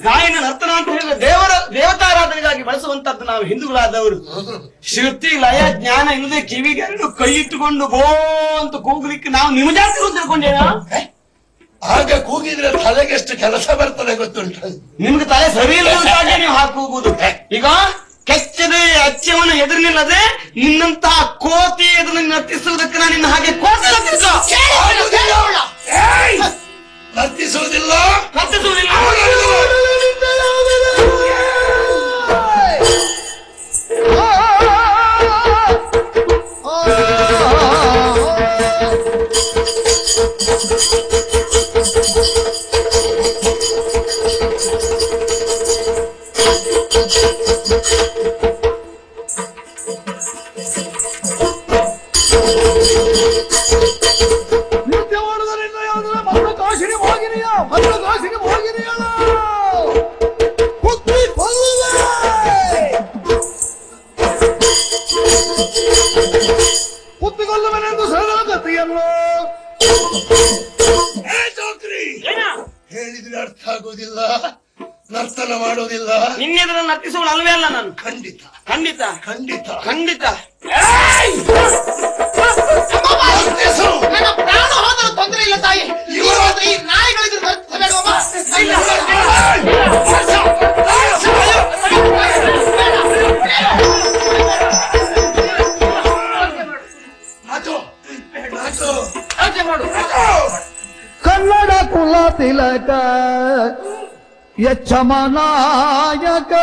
ಗಾಯನ ನರ್ತನ ಅಂತ ಹೇಳಿದ್ರೆ ದೇವರ ದೇವತಾರಾಧನೆಗಾಗಿ ಬಳಸುವಂತದ್ದು ನಾವು ಹಿಂದೂಗಳಾದವರು ಶ್ರುತಿ ಲಯ ಜ್ಞಾನ ಇಲ್ಲದೆ ಕಿವಿಗೆ ಎರಡು ಕೈ ಇಟ್ಟುಕೊಂಡು ಗೋ ಅಂತ ಕೂಗ್ಲಿಕ್ಕೆ ನಾವು ನಿಮ್ಮ ಜಾತಿ ಅಂತ ತಿಳ್ಕೊಂಡೇನಾ ಆಗ ಕೂಗಿದ್ರೆ ತಲೆಗೆ ಎಷ್ಟು ಕೆಲಸ ಬರ್ತದೆ ಗೊತ್ತುಂಟು ನಿಮ್ಗೆ ತಲೆ ಸರಿ ಇಲ್ಲ ಅಂತಾಗಿ ನೀವು ಹಾಕಿ ಹೋಗುದು ಈಗ ಕೆಚ್ಚದೆ ಅಚ್ಚವನ ಎದುರಿನಿಲ್ಲದೆ ನಿನ್ನಂತಹ ಕೋತಿ ಎದುರು ನರ್ತಿಸುವುದಕ್ಕೆ ನಾನು ನಿನ್ನ ಹಾಗೆ ಕೋತಿ ನರ್ತಿಸೋ? ಏಯ್! ನರ್ತಿಸುವುದಿಲ್ಲ ನರ್ತಿಸುವುದಿಲ್ಲ ನೃತ್ಯ ಮಾಡುವುದರಿಂದ ಯಾವುದರ ಮರಣ ಕಾಶಿನಿ ಹೋಗಿದೆಯಾ ಮರಣ ಕಾಶಿನಿ ಹೋಗಿದೆಯಲ್ಲ ಕುತ್ತಿ ಕೊಲ್ಲುವೆ ಕುತ್ತಿಗೊಲ್ಲುವನೆಂದು ಸರಳ ಕಥೆಯನ್ನು ಏ ಚೌಕ್ರಿ ಹೇಳಿದ್ರೆ ಅರ್ಥ ಆಗುವುದಿಲ್ಲ ನರ್ತನ ಮಾಡುವುದಿಲ್ಲ ನಿನ್ನೆದುರು ನರ್ತಿಸುವಳು ಅಲ್ವೇ ಅಲ್ಲ ನಾನು ಖಂಡಿತ ಖಂಡಿತ ಖಂಡಿತ ಖಂಡಿತ ನರ್ತಿಸು ನನ್ನ ಪ್ರಾಣ ಹೋದರೂ ತೊಂದರೆ ಇಲ್ಲ ತಾಯಿ ಇವತ್ತು ಈ ನಾಯಿಗಳಿದ್ರೆ ನರ್ತಿಸಬೇಡವಮ್ಮ ಇಲ್ಲ ನಾಚು ನಾಚು ಯೋಚನೆ ಮಾಡು ಕನ್ನಡ ಕುಲ ತಿಲಕ ಯಚ್ಚಮನಾಯಕ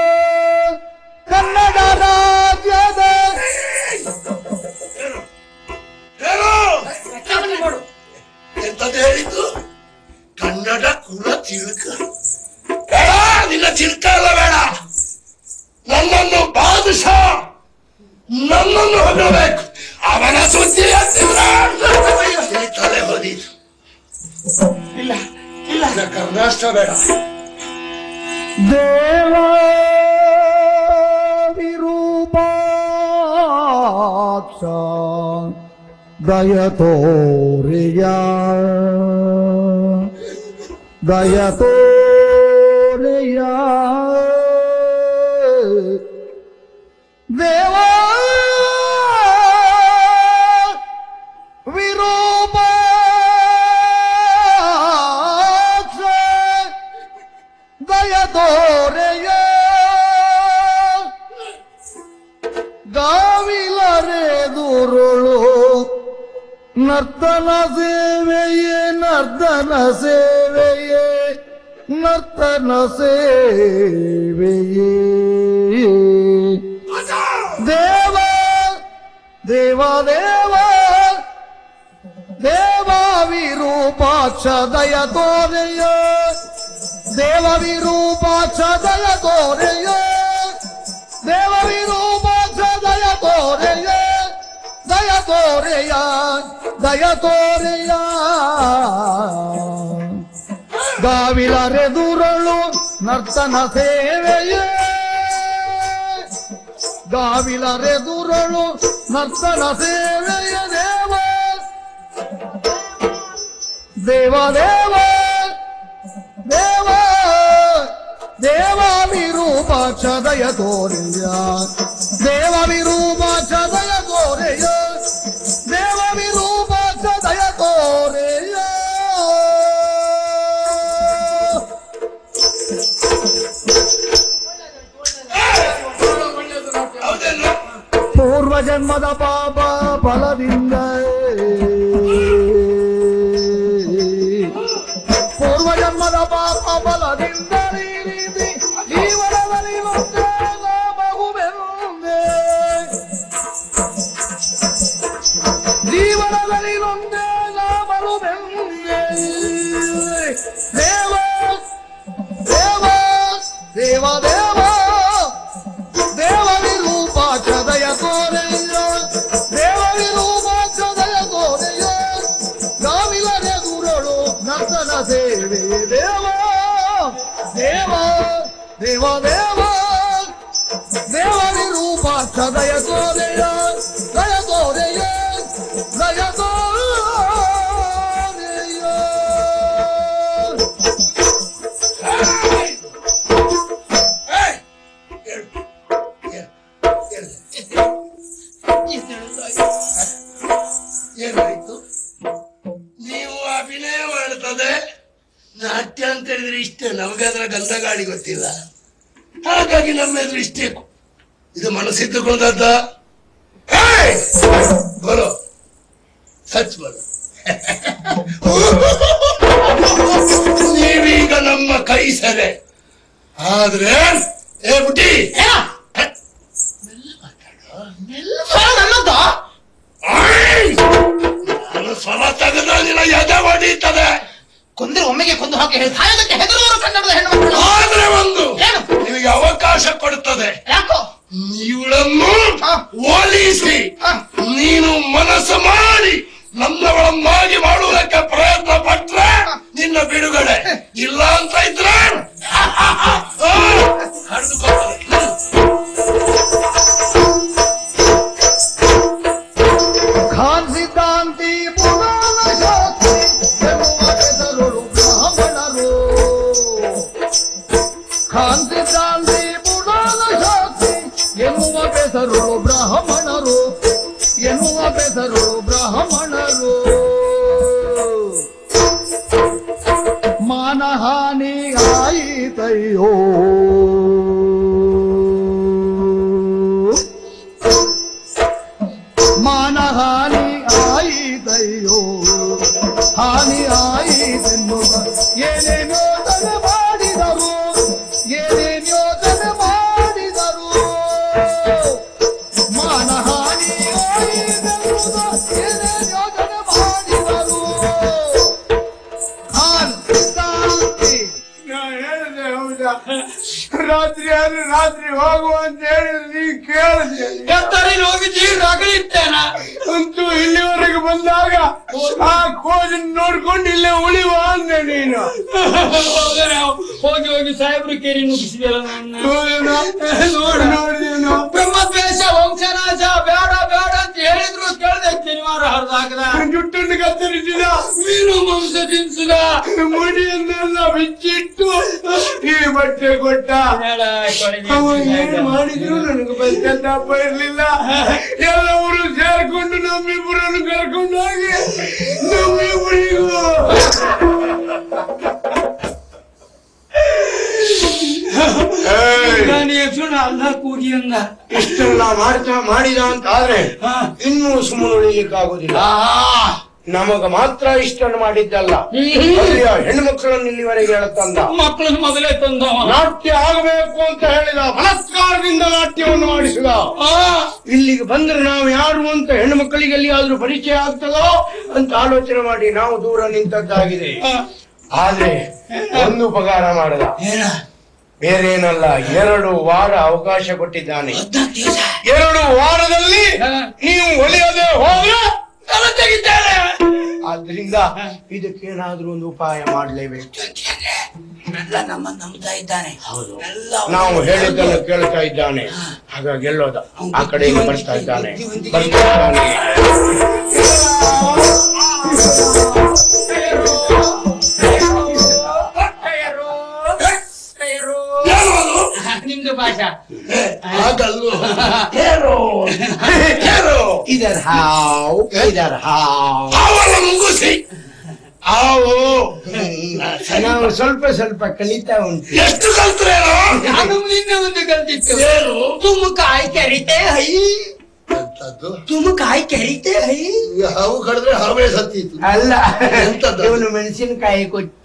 ಕನ್ನಡ ರಾಜ್ಯದ ಹೇಳು ಎಂತದ್ದು ಹೇಳಿದ್ದು ಕನ್ನಡ ಕುಲ ತಿಳ್ಕ ಬೇಡ ನಿನ್ನ ತಿಳ್ಕ ಅಲ್ಲ ಬೇಡ ನನ್ನನ್ನು ಬಾದುಷ ನನ್ನನ್ನು ಹೊಗಳಬೇಕು ಅವನ ಸುದ್ದಿ ಎತ್ತಿದ್ರೆ ಈ ತಲೆ ಹೋದಿ ಇಲ್ಲ ಇಲ್ಲ ಕರ್ನಾಷ್ಟ ಬೇಡ ದೇವ ವಿರೂಪಾಕ್ಷ ದಯ ತೋರಿಯ ದಯ ತೋರಿಯ ದೇವ ವಿರೂಪಾಕ್ಷ ದಯ ತೋರೆಯ ಗಾವಿಲರೆ ದುರುಳು ನರ್ತನ ಸೇವೆಯೇ ನರ್ತನ ಸೇವೆಯೇ ನರ್ತನ ಸೇವೆಯೇ ದೇವ ದೇವ ದೇವ ದೇವ ವಿರೂಪಾಕ್ಷ ದಯ ತೋರೆಯ ದೇವ ವಿರೂಪಾಕ್ಷ ದಯ ತೋರೆಯ ದೇವ ವಿರೂಪಾಕ್ಷ ದಯ ತೋರೆಯ ದಯ ತೋರೆಯ ದಯ ತೋರೆಯ ಗಾವಿಲರೆ ದುರಳು ನರ್ತನ ಸೇವೆಯೇ ಗಾವಿಲರೆ ದುರಳು ನರ್ತನ ಸೇವೆಯ ದೇವ ದೇವ ದೇವ ದೇವ ದೇವ ವಿರೂಪಾಕ್ಷ ದಯ ತೋರೆಯ ದೇವ ವಿರೂಪಾಕ್ಷ ದಯ ತೋರೆಯ ದೇವ ವಿರೂಪಾಕ್ಷ ದಯ ತೋರೆಯ ಹೌದೇನು ಪೂರ್ವ ಜನ್ಮದ ಪಾಪ ಫಲದಿಂದ ಪೂರ್ವ ಜನ್ಮದ ಪಾಪ ಫಲದಿಂದ ಈ ರೀತಿ ಜೀವನದಲ್ಲಿ ಒಂದೇ ಮಗುವೆಂದೆ ಜೀವನದಲ್ಲಿ ಒಂದೇ ಮಗುವೆಂದೆ ದೇವ ದೇವ ದೇವ ದೇವ ದೇವ ವಿರೂಪಾಕ್ಷ ದಯ ತೋರೆಯ ದೇವ ವಿರೂಪಾಕ್ಷ ದಯ ತೋರೆಯ ಗಾವಿಲರೆ ಗುರುಳು ನರ್ತನ ಸೇವೆ ದೇವ ದೇವ ದೇವ ದೇವ ದೇವ ವಿರೂಪಾಕ್ಷ ದಯ ತೋರೆಯ ದಯ ತೋರೆಯ ದಯ ತೋರೆಯ ಏನಾಯ್ತು ನೀವು ಅಭಿನಯ ಮಾಡ್ತದೆ ನಾಟ್ಯ ಅಂತ ಹೇಳಿದ್ರೆ ಇಷ್ಟೇ ನಮಗೆ ಅದರ ಗಂಧ ಗಾಳಿ ಗೊತ್ತಿಲ್ಲ ಹಾಗಾಗಿ ನಮ್ಮ ಎದುರು ಇಷ್ಟೇ ಇದು ಮನಸ್ಸಿದ್ದುಕೊಂಡದ್ದ ಏಯ್! ಬರೋ ಸಚ್ ಬರೋ ನೀವೀಗ ನಮ್ಮ ಕೈ ಸೆರೆ ಆದ್ರೆ ಏ ಬುಟ್ಟಿ ಏನ? ಸ್ವರ ನನ್ನದ್ದು ಆಯ್! ನಾನು ಸ್ವರ ತೆಗೆದ ನಿನ್ನ ಎದೆ ಹೊಡೀತದೆ ಕೊಂದ್ರೆ ಒಮ್ಮೆಗೆ ಕೊಂದು ಹಾಕಿ ಹೇಳಿ ಸಾಯೋದಕ್ಕೆ ಹೆದರುವವರು ಕನ್ನಡದ ಹೆಣ್ಣು ಮಕ್ಕಳು ಆದ್ರೆ ಒಂದು ಏನು ನಿಮಗೆ ಅವಕಾಶ ಕೊಡುತ್ತದೆ ಯಾಕೋ ಇವಳನ್ನು ಹಾ. ಓಲಿಸಿ ಹಾ. ನೀನು ಮನಸ್ಸು ಮಾಡಿ ನನ್ನವಳನ್ನಾಗಿ ಮಾಡುವುದಕ್ಕೆ ಪ್ರಯತ್ನ ಪಟ್ರೆ ನಿನ್ನ ಬಿಡುಗಡೆ ಇಲ್ಲ ಅಂತ ಇದ್ರೆ ಹರಿದುಕೊಳ್ತದೆ ಖಾನ್ ಸಿದ್ಧಾಂತಿ ಪುರಾಣ ಶಾಸ್ತ್ರಿ ಎನ್ನುವ ಹೆಸರುಳು ಬ್ರಾಹ್ಮಣರು ಖಾನ್ ಸಿದ್ಧಾಂತಿ ಪುರಾಣ ಶಾಸ್ತ್ರಿ ಎನ್ನುವ ಹೆಸರುಳು ಬ್ರಾಹ್ಮಣರು ಎನ್ನುವ ಹೆಸರುಳು ಬ್ರಾಹ್ಮಣರು ಮಾನಹಾನಿ ಆಯಿತಯ್ಯೋ ಮಾನಹಾನಿ ಆಯಿತಯ್ಯೋ ಹಾನಿ ಆಯಿತೆನ್ನುವ ಏನೇನು ಯೋಚನೆ ಮಾಡಿದರು ಏನೇನು ಯೋಚನೆ ಮಾಡಿದರು ಮಾನಹಾನಿ ಆಯಿತೆನ್ನುವ ಏನೇನು ಯೋಚನೆ ಮಾಡಿದರು ಖಾನ್ ಸಿದ್ಧಾಂತಿ ನಾ ಹೇಳಿದೆ ಹೌದಾ ರಾತ್ರಿ ಆದ್ರೆ ರಾತ್ರಿ ಹೋಗುವ ಅಂತ ಹೇಳಿದ್ರೆ ನೀ ಕೇಳಿದೆ ಕತ್ತರಿನ ಹೋಗಿದ್ದಿ ರಗಳಿತ್ತೇನ ಅಂತೂ ಇಲ್ಲಿವರೆಗೆ ಬಂದಾಗ ಆ ಕೋಜ್ ನೋಡ್ಕೊಂಡು ಇಲ್ಲೇ ಉಳಿವ ಅಂದೆ ನೀನು ಹೋಗಿ ಹೋಗಿ ಸಾಹೇಬ್ರು ಕೇರಿ ನುಗ್ಗಿಸಿದಲ್ಲ ನನ್ನ ನೋಡೇನೋ? ನೋಡ್ ನೋಡಿದೇನೋ ಬ್ರಹ್ಮದ್ವೇಷ ವಂಶನಾಶ ಬೇಡ ಬೇಡ ಅಂತ ಹೇಳಿದ್ರು ಕೇಳ್ದೆ ಶನಿವಾರ ಹರಿದಾಕದ ಜುಟ್ಟನ್ನು ಕತ್ತರಿಸಿದ ಮೀನು ಮಾಂಸ ತಿನ್ಸಿದ ಮುಡಿಯನ್ನೆಲ್ಲ ಬಿಚ್ಚಿಟ್ಟು ಈ ಬಟ್ಟೆ ಕೊಟ್ಟ ಬೇಡ, ಕೊನೆಗೆ ಅವ ಏನ್ ಮಾಡಿದ್ರು ನನಗೆ ಪಶ್ಚಾತ್ತಾಪ ಇರ್ಲಿಲ್ಲ ಎಲ್ಲವರು ಸೇರ್ಕೊಂಡು ನಮ್ಮಿಬ್ಬರನ್ನು ಕರ್ಕೊಂಡು ಹೋಗಿ ನಮ್ಮಿಬ್ಬರಿಗೂ ನಾನು ಯಕ್ಷಣ ಅಲ್ಲ ಕೂಗಿ ಅಂದ ಇಷ್ಟೆಲ್ಲ ಮಾಡ್ತಾ ಮಾಡಿದ ಅಂತ ಆದ್ರೆ ಹಾ. ಇನ್ನೂ ಸುಮ್ಮನೆ ಉಳಿಲಿಕ್ಕಾಗುದಿಲ್ಲ ನಮಗ ಮಾತ್ರ ಇಷ್ಟನ್ನು ಮಾಡಿದ್ದಲ್ಲ ಅಲ್ಲಿಯ ಹೆಣ್ಮಕ್ಳನ್ನು ಇಲ್ಲಿವರೆಗೆ ಹೇಳತ್ತಂದ ಮಕ್ಕಳನ್ನ ಮೊದಲೇ ತಂದವ ನಾಟ್ಯ ಆಗಬೇಕು ಅಂತ ಹೇಳಿದ ಬಲಾತ್ಕಾರದಿಂದ ನಾಟ್ಯವನ್ನು ಮಾಡಿಸಿದ ಆ, ಇಲ್ಲಿಗೆ ಬಂದ್ರೆ ನಾವು ಯಾರು ಅಂತ ಹೆಣ್ಣು ಮಕ್ಕಳಿಗೆ ಎಲ್ಲಿಯಾದ್ರೂ ಪರಿಚಯ ಆಗ್ತದೋ ಅಂತ ಆಲೋಚನೆ ಮಾಡಿ ನಾವು ದೂರ ನಿಂತದ್ದಾಗಿದೆ ಆ, ಆದ್ರೆ ಒಂದು ಉಪಕಾರ ಮಾಡದ ಏನ ಬೇರೇನಲ್ಲ ಎರಡು ವಾರ ಅವಕಾಶ ಕೊಟ್ಟಿದ್ದಾನೆ ಹದ್ನಾಲ್ಕು ದಿವಸ ಎರಡು ವಾರದಲ್ಲಿ ಹಾ. ನೀವು ಒಲಿಯದೆ ಹೋದ್ರೆ ತಲೆ ತೆಗಿತಾರೆ ಆದ್ರಿಂದ ಇದಕ್ಕೇನಾದ್ರೂ ಒಂದು ಉಪಾಯ ಮಾಡಲೇಬೇಕು ಎಲ್ಲ ನಮ್ಮನ್ನ ನಂಬ್ತಾ ಇದ್ದಾನೆ ಎಲ್ಲ ನಾವು ಹೇಳಿದ್ದನ್ನು ಕೇಳ್ತಾ ಇದ್ದಾನೆ ಹಾಗಾಗಿ ಗೆಲ್ಲೋದ ಆ ಕಡೆಯಿಂದ ಬರ್ತಾ ಇದ್ದಾನೆ ಬರ್ತಾ ಇದ್ದಾನೆ ಏನು ಅದು? ನಿಮ್ದು ಭಾಷಾ ಹಾಗಲ್ಲು ಹೇರೋ ಹೇರೋ ಇದರ್ ಹಾವ್ ಇದರ್ ಹಾವ್ ಅವಳ ಮುಂಗುಸಿ ಹಾವು ನಾವು ಸ್ವಲ್ಪ ಸ್ವಲ್ಪ ಕಲಿತಾ ಉಂಟು ಎಷ್ಟು ಕಲ್ತ್ರೇನೋ ನಾನು ನಿನ್ನೆ ಒಂದು ಕಲ್ತಿತ್ತು ಏನು ತುಮ್ ಕಾಯಿ ಕೆರಿತೆ ಹೈ ಎಂತದ್ದು ತುಮ್ ಕಾಯಿ ಕೆರಿತೆ ಹೈ ಈಗ ಹಾವು ಕಡಿದ್ರೆ ಹಾವೇ ಸತ್ತಿತ್ತು ಅಲ್ಲ ಎಂತದ್ದು? ಇವನು ಮೆಣಸಿನಕಾಯಿ ಕೊಟ್ಟ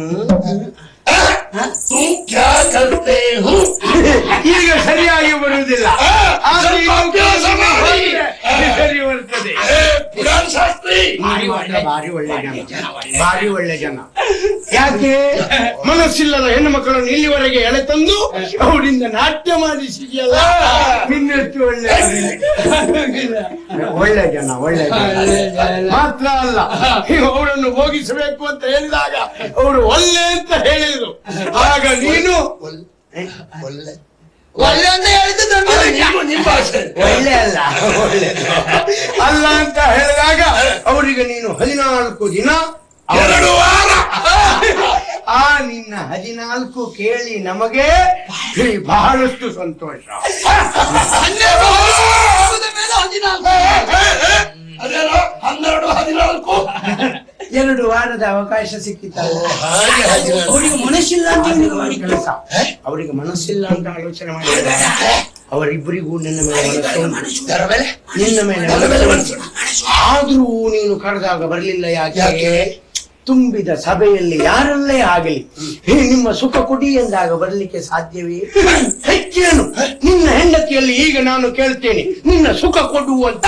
ತೂ ಕ್ಯಾ ಕರ್ತೆ ಹೂ ಈಗ ಸರಿಯಾಗಿ ಬರುವುದಿಲ್ಲ ಆ, ಆದ್ರೆ ಸ್ವಲ್ಪ ಇದು ಅಭ್ಯಾಸ ಮಾಡಿ. ಹೋದ್ರೆ ಸರಿ ಬರ್ತದೆ ಏ, ಪುರಾಣ ಶಾಸ್ತ್ರಿ ಭಾರಿ ಒಳ್ಳೆ ಭಾರಿ ಒಳ್ಳೆ ಜನ ಭಾರಿ ಒಳ್ಳೆ ಜನ ಯಾಕೆ ಮನಸ್ಸಿಲ್ಲದ ಹೆಣ್ಣು ಮಕ್ಕಳನ್ನು ಇಲ್ಲಿವರೆಗೆ ಎಳೆತಂದು ಅವರಿಂದ ನಾಟ್ಯ ಮಾಡಿಸಿದೆಯಲ್ಲ ನಿನ್ನೆಷ್ಟು ಒಳ್ಳೆ ಒಳ್ಳೆ ಜನ ಒಳ್ಳೆ ಜನ ಮಾತ್ರ ಅಲ್ಲ ಅವರನ್ನು ಹೋಗಿಸಬೇಕು ಅಂತ ಹೇಳಿದಾಗ ಅವರು ಒಳ್ಳೆ ಅಂತ ಹೇಳಿದ್ರು ಆಗ ನೀನು ಒಳ್ಳೆ ಒಳ್ಳೆ ಒಳ್ಳೆ ಅಂತ ಹೇಳಿದ್ದು ದೊಡ್ಡ ಅದು ವಿಷಯ. ನಿಮ್ಮ ನಿಮ್ಮ ಭಾಷೆ ಒಳ್ಳೆ ಅಲ್ಲ ಒಳ್ಳೆ ಅಲ್ಲ ಅಂತ ಹೇಳಿದಾಗ ಅವರಿಗೆ ನೀನು ಹದಿನಾಲ್ಕು ದಿನ ಅವರ- ಎರಡು ವಾರ ಆ ನಿನ್ನ ಹದಿನಾಲ್ಕು ಕೇಳಿ ನಮಗೆ ಬಹಳಷ್ಟು ಸಂತೋಷ ಹನ್ನೆರಡು ವರ್ಷ ಆಗುದ ಮೇಲೆ ಹದಿನಾಲ್ಕು ವಾರದ ಅವಕಾಶ ಸಿಕ್ಕಿತ್ತಲ್ಲ ಹಾಗೆ ಹಾಗೆ ಅವರಿಗೆ ಮನಸ್ಸಿಲ್ಲ ಅಂತ ಇವನಿಗೆ ಮಾಡಿ ಕೆಲಸ ಅವರಿಗೆ ಮನಸ್ಸಿಲ್ಲ ಅಂತ ಆಲೋಚನೆ ಮಾಡಿದ್ದಾರೆ ಅವರಿಬ್ಬರಿಗೂ ನಿನ್ನ ಮೇಲೆ ಮನಸ್ಸು ಯಾರ ಮೇಲೆ ನಿನ್ನ ಮೇಲೆ ನನ್ನ ಮೇಲೆ ಮನಸ್ಸು. ಮನಸ್ಸು. ಆದ್ರೂ ನೀನು ಕರೆದಾಗ ಬರಲಿಲ್ಲ ಯಾಕೆ ಯಾಕೆ? ತುಂಬಿದ ಸಭೆಯಲ್ಲಿ ಯಾರಲ್ಲೇ ಆಗಲಿ ಹೇ ನಿಮ್ಮ ಸುಖ ಕೊಡಿ ಎಂದಾಗ ಬರಲಿಕ್ಕೆ ಸಾಧ್ಯವೇ ಹೆಚ್ಚೇನು ನಿನ್ನ ಹೆಂಡತಿಯಲ್ಲಿ ಈಗ ನಾನು ಕೇಳ್ತೇನೆ ನಿನ್ನ ಸುಖ ಕೊಡುವಂತ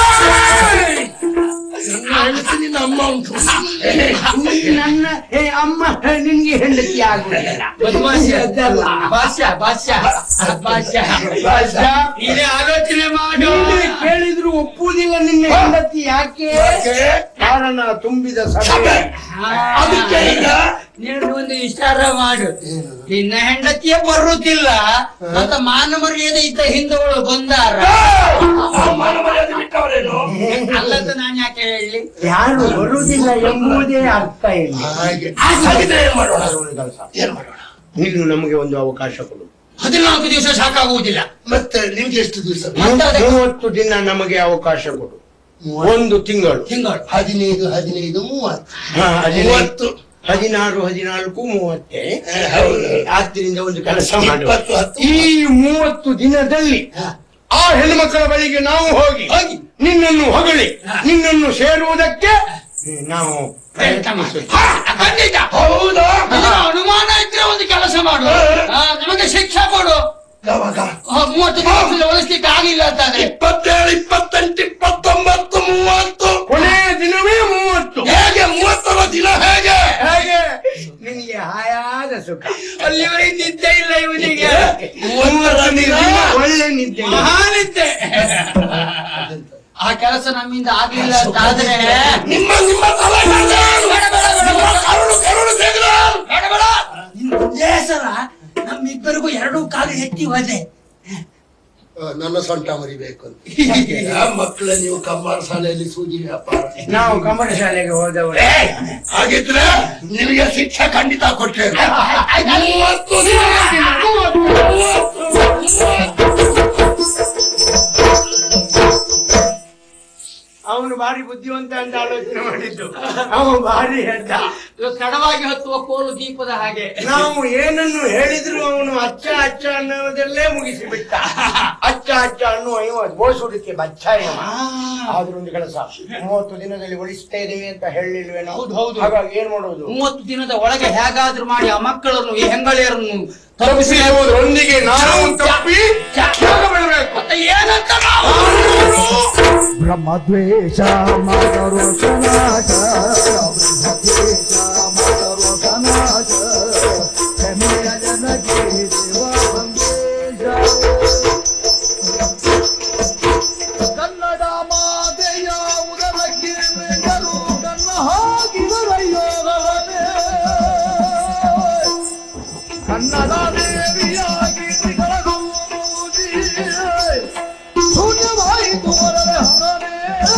ನನ್ನ ಹೆಂಡತಿ ನಿನ್ನ ಅಮ್ಮ ಉಂಟು ನನ್ನ ಏ ಅಮ್ಮ ನಿನ್ಗೆ ಹೆಂಡತಿ ಆಗುವುದಿಲ್ಲ ಅದಲ್ಲ. ಭಾಷ್ಯ ಭಾಷ್ಯ ಭಾಷ್ಯ ಭಾಷ್ಯ. ನೀನೇ ಆಲೋಚನೆ ಮಾಡು ನೀನೇ ಕೇಳಿದ್ರು ಒಪ್ಪುವುದಿಲ್ಲ ನಿನ್ನ ಹೆಂಡತಿ ಯಾಕೆ ಯಾಕೆ? ಕಾರಣ ತುಂಬಿದ ಸಭೆ. ಸಭೆ ಅದಕ್ಕೆ ಈಗ ನೀನು ಒಂದು ವಿಚಾರ ಮಾಡು ನಿನ್ನ ಹೆಂಡತಿಯೇ ಬರುತ್ತಿಲ್ಲ ಮತ್ತ ಮಾನ ಮರ್ಯಾದೆ ಇದ್ದ ಹಿಂದೂಗಳು ಬಂದಾರ ಆ ಮಾನ ಮರ್ಯಾದೆ ಬಿಟ್ಟವರೇನು ಅಲ್ಲದ ನಾನು ಯಾಕೆ ಹೇಳಿ ಯಾರು ಬರುವುದಿಲ್ಲ ಎಂಬುದೇ ಅರ್ಥ ಇಲ್ಲ ಹಾಗೆ ಹಾಗಿದ್ರೆ ಏನ್ ಮಾಡೋಣ ಏನ್ ಮಾಡೋಣ ನೀನು ನಮಗೆ ಒಂದು ಅವಕಾಶ ಕೊಡು ಹದಿನಾಲ್ಕು ದಿವಸ ಸಾಕಾಗುವುದಿಲ್ಲ ಮತ್ತೆ ನಿಮ್ಗೆ ಎಷ್ಟು ದಿವಸ ಮತ್ತೆ ಅದಕ್ಕೆ- ಮೂವತ್ತು ದಿನ ನಮಗೆ ಅವಕಾಶ ಕೊಡು ಒಂದು ತಿಂಗಳು ತಿಂಗಳು ಹದಿನೈದು ಹದಿನೈದು ಮೂವತ್ತು ಹಾ, ಹದಿನೈದು. ಮೂವತ್ತು ಹದಿನಾರು ಹದಿನಾಲ್ಕು ಮೂವತ್ತೆ ಹೇ, ಹೌದು. ಆದ್ದರಿಂದ ಒಂದು ಕೆಲಸ ಮಾಡು ಇಪ್ಪತ್ತು ಹತ್ತು ಈ ಮೂವತ್ತು ದಿನದಲ್ಲಿ ಆ ಹೆಣ್ಮಕ್ಕಳ ಬಳಿಗೆ ನಾವು ಹೋಗಿ ಹೋಗಿ. ನಿನ್ನನ್ನು ಹೊಗಳಿ ನಿನ್ನನ್ನು ಸೇರುವುದಕ್ಕೆ ನಾವು ಪ್ರಯತ್ನ ಮಾಡು. ಪ್ರಯತ್ನಿಸುತ್ತೇವೆ. ಹಾ, ಖಂಡಿತ ಹೌದಾ ನಿನಗೆ ಅನುಮಾನ ಇದ್ರೆ ಒಂದು ಕೆಲಸ ಮಾಡು ಆ, ನಮಗೆ ಶಿಕ್ಷೆ ಕೊಡು ಯಾವಾಗ ಆ, ಮೂವತ್ತು ದಿವಸದಲ್ಲಿ ಉಳಿಸ್ಲಿಕ್ಕೆ ಆಗಿಲ್ಲ ಅಂತಾದ್ರೆ ಇಪ್ಪತ್ತೇಳು ಇಪ್ಪತ್ತೆಂಟು ಇಪ್ಪತ್ತೊಂಬತ್ತು ಮೂವತ್ತು ಕೊನೆಯ ದಿನವೇ ಮೂವತ್ತು ಹೇಗೆ ಮೂವತ್ತರ ದಿನ ಹೇಗೆ ಹಾಗೆ ನಿನಗೆ ಹಾಯಾದ ಸುಖ ಅಲ್ಲಿವರೆಗೆ ನಿದ್ದೆ ಇಲ್ಲ ಇವನಿಗೆ ಮೂವತ್ತರ ದಿನ ಒಳ್ಳೆ ನಿದ್ದೆ ಮಹಾನಿದ್ದೆ ಆ ಕೆಲಸ ನಮ್ಮಿಂದ ಆಗ್ಲಿಲ್ಲ ಅಂತಾದ್ರೆ ನಿಮ್ಮ ನಿಮ್ಮ ತಲೆ ಮೇಲೆ ನಿಮ್ಮ ಕರುಳು ಕರುಳು ತೆಗೆದು ಬೇಡ ಬೇಡ ನಿನ್ ಒಂದೇ ಸಲ ನಮ್ಮಿಬ್ಬರಿಗೂ ಎರಡೂ ಕಾಲು ಎತ್ತಿ ಹೋದೆ ನನ್ನ ಸೊಂಟ ಮರಿಬೇಕು ಅಂತ ಆ ಮಕ್ಕಳ ನೀವು ಕಮ್ಮಾರ ಶಾಲೆಯಲ್ಲಿ ಸೂಜಿ ವ್ಯಾಪಾರ ನಾವು ಕಮಲ ಶಾಲೆಗೆ ಹೋದವರು ಏ, ಹಾಗಿದ್ರೆ ನಿಮಗೆ ಶಿಕ್ಷೆ ಖಂಡಿತ ಕೊಟ್ಟೇನೆ ಮೂವತ್ತು ದಿನ ಮೂವತ್ತು, ಮೂವತ್ತು. ಅವನು ಭಾರಿ ಬುದ್ಧಿವಂತ ಅಂತ ಆಲೋಚನೆ ಮಾಡಿದ್ದು ಅವನು ಭಾರಿ ಹೆಡ್ಡ ಇದು ತಡವಾಗಿ ಹತ್ತುವ ಕೋಲು ದೀಪದ ಹಾಗೆ ನಾವು ಏನನ್ನು ಹೇಳಿದ್ರು ಅವನು ಅಚ್ಚ ಅಚ್ಚ ಅನ್ನೋದಲ್ಲೇ ಮುಗಿಸಿಬಿಟ್ಟ ಅಚ್ಚ ಅಚ್ಚ ಅನ್ನುವ ಇವ ಬೋಸುಡಿಕೆ ಬಚ್ಚ ಇವ ಆದ್ರೂ ಒಂದು ಕೆಲಸ ಮೂವತ್ತು ದಿನದಲ್ಲಿ ಉಳಿಸ್ತಾ ಇದ್ದೇವೆ ಅಂತ ಹೇಳಿಲ್ವೇ ನಾವು ಹೌದು, ಹೌದು. ಹಾಗಾಗಿ ಏನ್ ಮಾಡೋದು ಮೂವತ್ತು ದಿನದ ಒಳಗೆ ಹೇಗಾದ್ರೂ ಮಾಡಿ ಆ ಮಕ್ಕಳನ್ನು ಈ ಹೆಂಗಳಿಯರನ್ನು ತಪ್ಪಿಸಿ ಎಂಬುದರೊಂದಿಗೆ ನಾವು ತಪ್ಪಿ ತ್ಯಾಗ ಮಾಡಬೇಕು. ಮತ್ತೆ ಏನಂತ ನಾವು ಬ್ರಹ್ಮದ್ವೇಷ ಮಕರೋ ಸನಾಚ ಬ್ರಹ್ಮದ್ವೇಷ ಮಕರೋ ಸನಾಚ ಕ್ಷಮೆಯ ಜನಕ್ಕೆ ದೇವ ಸಂದೇಶ ಕನ್ನಡ ಮಾತೆಯ ಉದರಕ್ಕೆ ಮೇಘರು ಕನ್ನ ಹಾಕಿದರಯ್ಯೋಗವನೇ ಕನ್ನಡ ದೇವಿಯಾಗಿ ಬೆಳಗುವುದಿ ಶೂನ್ಯವಾಯಿತು ವರದೆ ಹರನೇ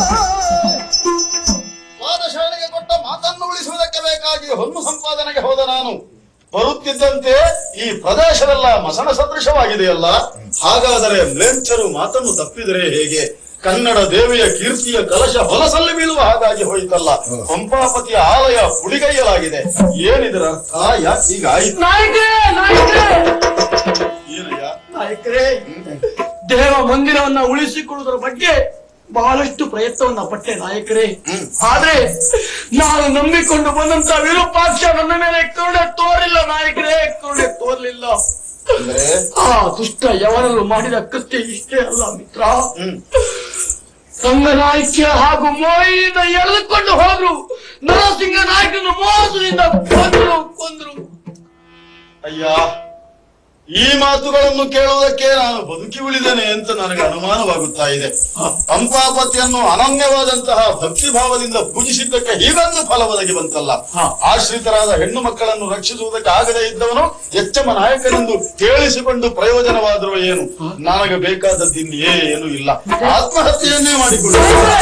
ಪಾದಶಾಲೆಗೆ ಕೊಟ್ಟ ಮಾತನ್ನು ಉಳಿಸುವುದಕ್ಕೆ ಬೇಕಾಗಿ ಹೊನ್ನು ಸಂಪಾದನೆಗೆ ಹೋದ ನಾನು ಬರುತ್ತಿದ್ದಂತೆ ಈ ಪ್ರದೇಶವೆಲ್ಲ ಮಸಣ ಸದೃಶವಾಗಿದೆಯಲ್ಲ ಹಾಗಾದರೆ ಮ್ಲೇಚ್ಛರು ಮಾತನ್ನು ತಪ್ಪಿದರೆ ಹೇಗೆ ಕನ್ನಡ ದೇವಿಯ ಕೀರ್ತಿಯ ಕಲಶ ಹೊಲಸಲ್ಲಿ ಬೀಳುವ ಹಾಗಾಗಿ ಹೋಯಿತಲ್ಲ ಪಂಪಾಪತಿಯ ಆಲಯ ಪುಡಿಗೈಯಲಾಗಿದೆ ಏನಿದರ ಅರ್ಥ ಯಾಕೆ ಹೀಗಾಯಿತು ಏನಯ್ಯ ನಾಯಕರೇ ದೇವ ಮಂದಿರವನ್ನ ಉಳಿಸಿಕೊಳ್ಳುವುದರ ಬಗ್ಗೆ ಬಹಳಷ್ಟು ಪ್ರಯತ್ನವನ್ನ ಪಟ್ಟೆ ನಾಯಕರೇ ಆದ್ರೆ ನಾನು ನಂಬಿಕೊಂಡು ಬಂದಂತ ವಿರೂಪಾಕ್ಷ ನನ್ನ ಮೇಲೆ ಕರುಣೆ ತೋರಿಲ್ಲ ನಾಯಕರೇ ಕರುಣೆ ತೋರ್ಲಿಲ್ಲ ಅಂದ್ರೆ ಆ ದುಷ್ಟ ಯವನರು ಮಾಡಿದ ಕೃತ್ಯ ಇಷ್ಟೇ ಅಲ್ಲ ಮಿತ್ರ ಹ್ಮ್ ರಂಗನಾಯ್ಕೆ ಹಾಗೂ ಮೋಹಿನಿಂದ ಎಳೆದುಕೊಂಡು ಹೋದ್ರು ನರಸಿಂಹ ನಾಯಕನ ಮೋಸದಿಂದ ಕೊಂದ್ರು ಕೊಂದ್ರು ಅಯ್ಯ ಈ ಮಾತುಗಳನ್ನು ಕೇಳುವುದಕ್ಕೆ ನಾನು ಬದುಕಿ ಉಳಿದೇನೆ ಅಂತ ನನಗೆ ಅನುಮಾನವಾಗುತ್ತಾ ಇದೆ ಪಂಪಾಪತಿಯನ್ನು ಅನನ್ಯವಾದಂತಹ ಭಕ್ತಿ ಭಾವದಿಂದ ಪೂಜಿಸಿದ್ದಕ್ಕೆ ಹೀಗೊಂದು ಫಲ ಒದಗಿ ಬಂತಲ್ಲ ಆಶ್ರಿತರಾದ ಹೆಣ್ಣು ಮಕ್ಕಳನ್ನು ರಕ್ಷಿಸುವುದಕ್ಕೆ ಆಗದೇ ಇದ್ದವನು ಎಚ್ಚಮ ನಾಯಕನೆಂದು ಕೇಳಿಸಿಕೊಂಡು ಪ್ರಯೋಜನವಾದರೂ ಏನು ನನಗೆ ಬೇಕಾದದ್ದು ಇನ್ನೇನು ಇಲ್ಲ ಆತ್ಮಹತ್ಯೆಯನ್ನೇ ಮಾಡಿಕೊಳ್ಳ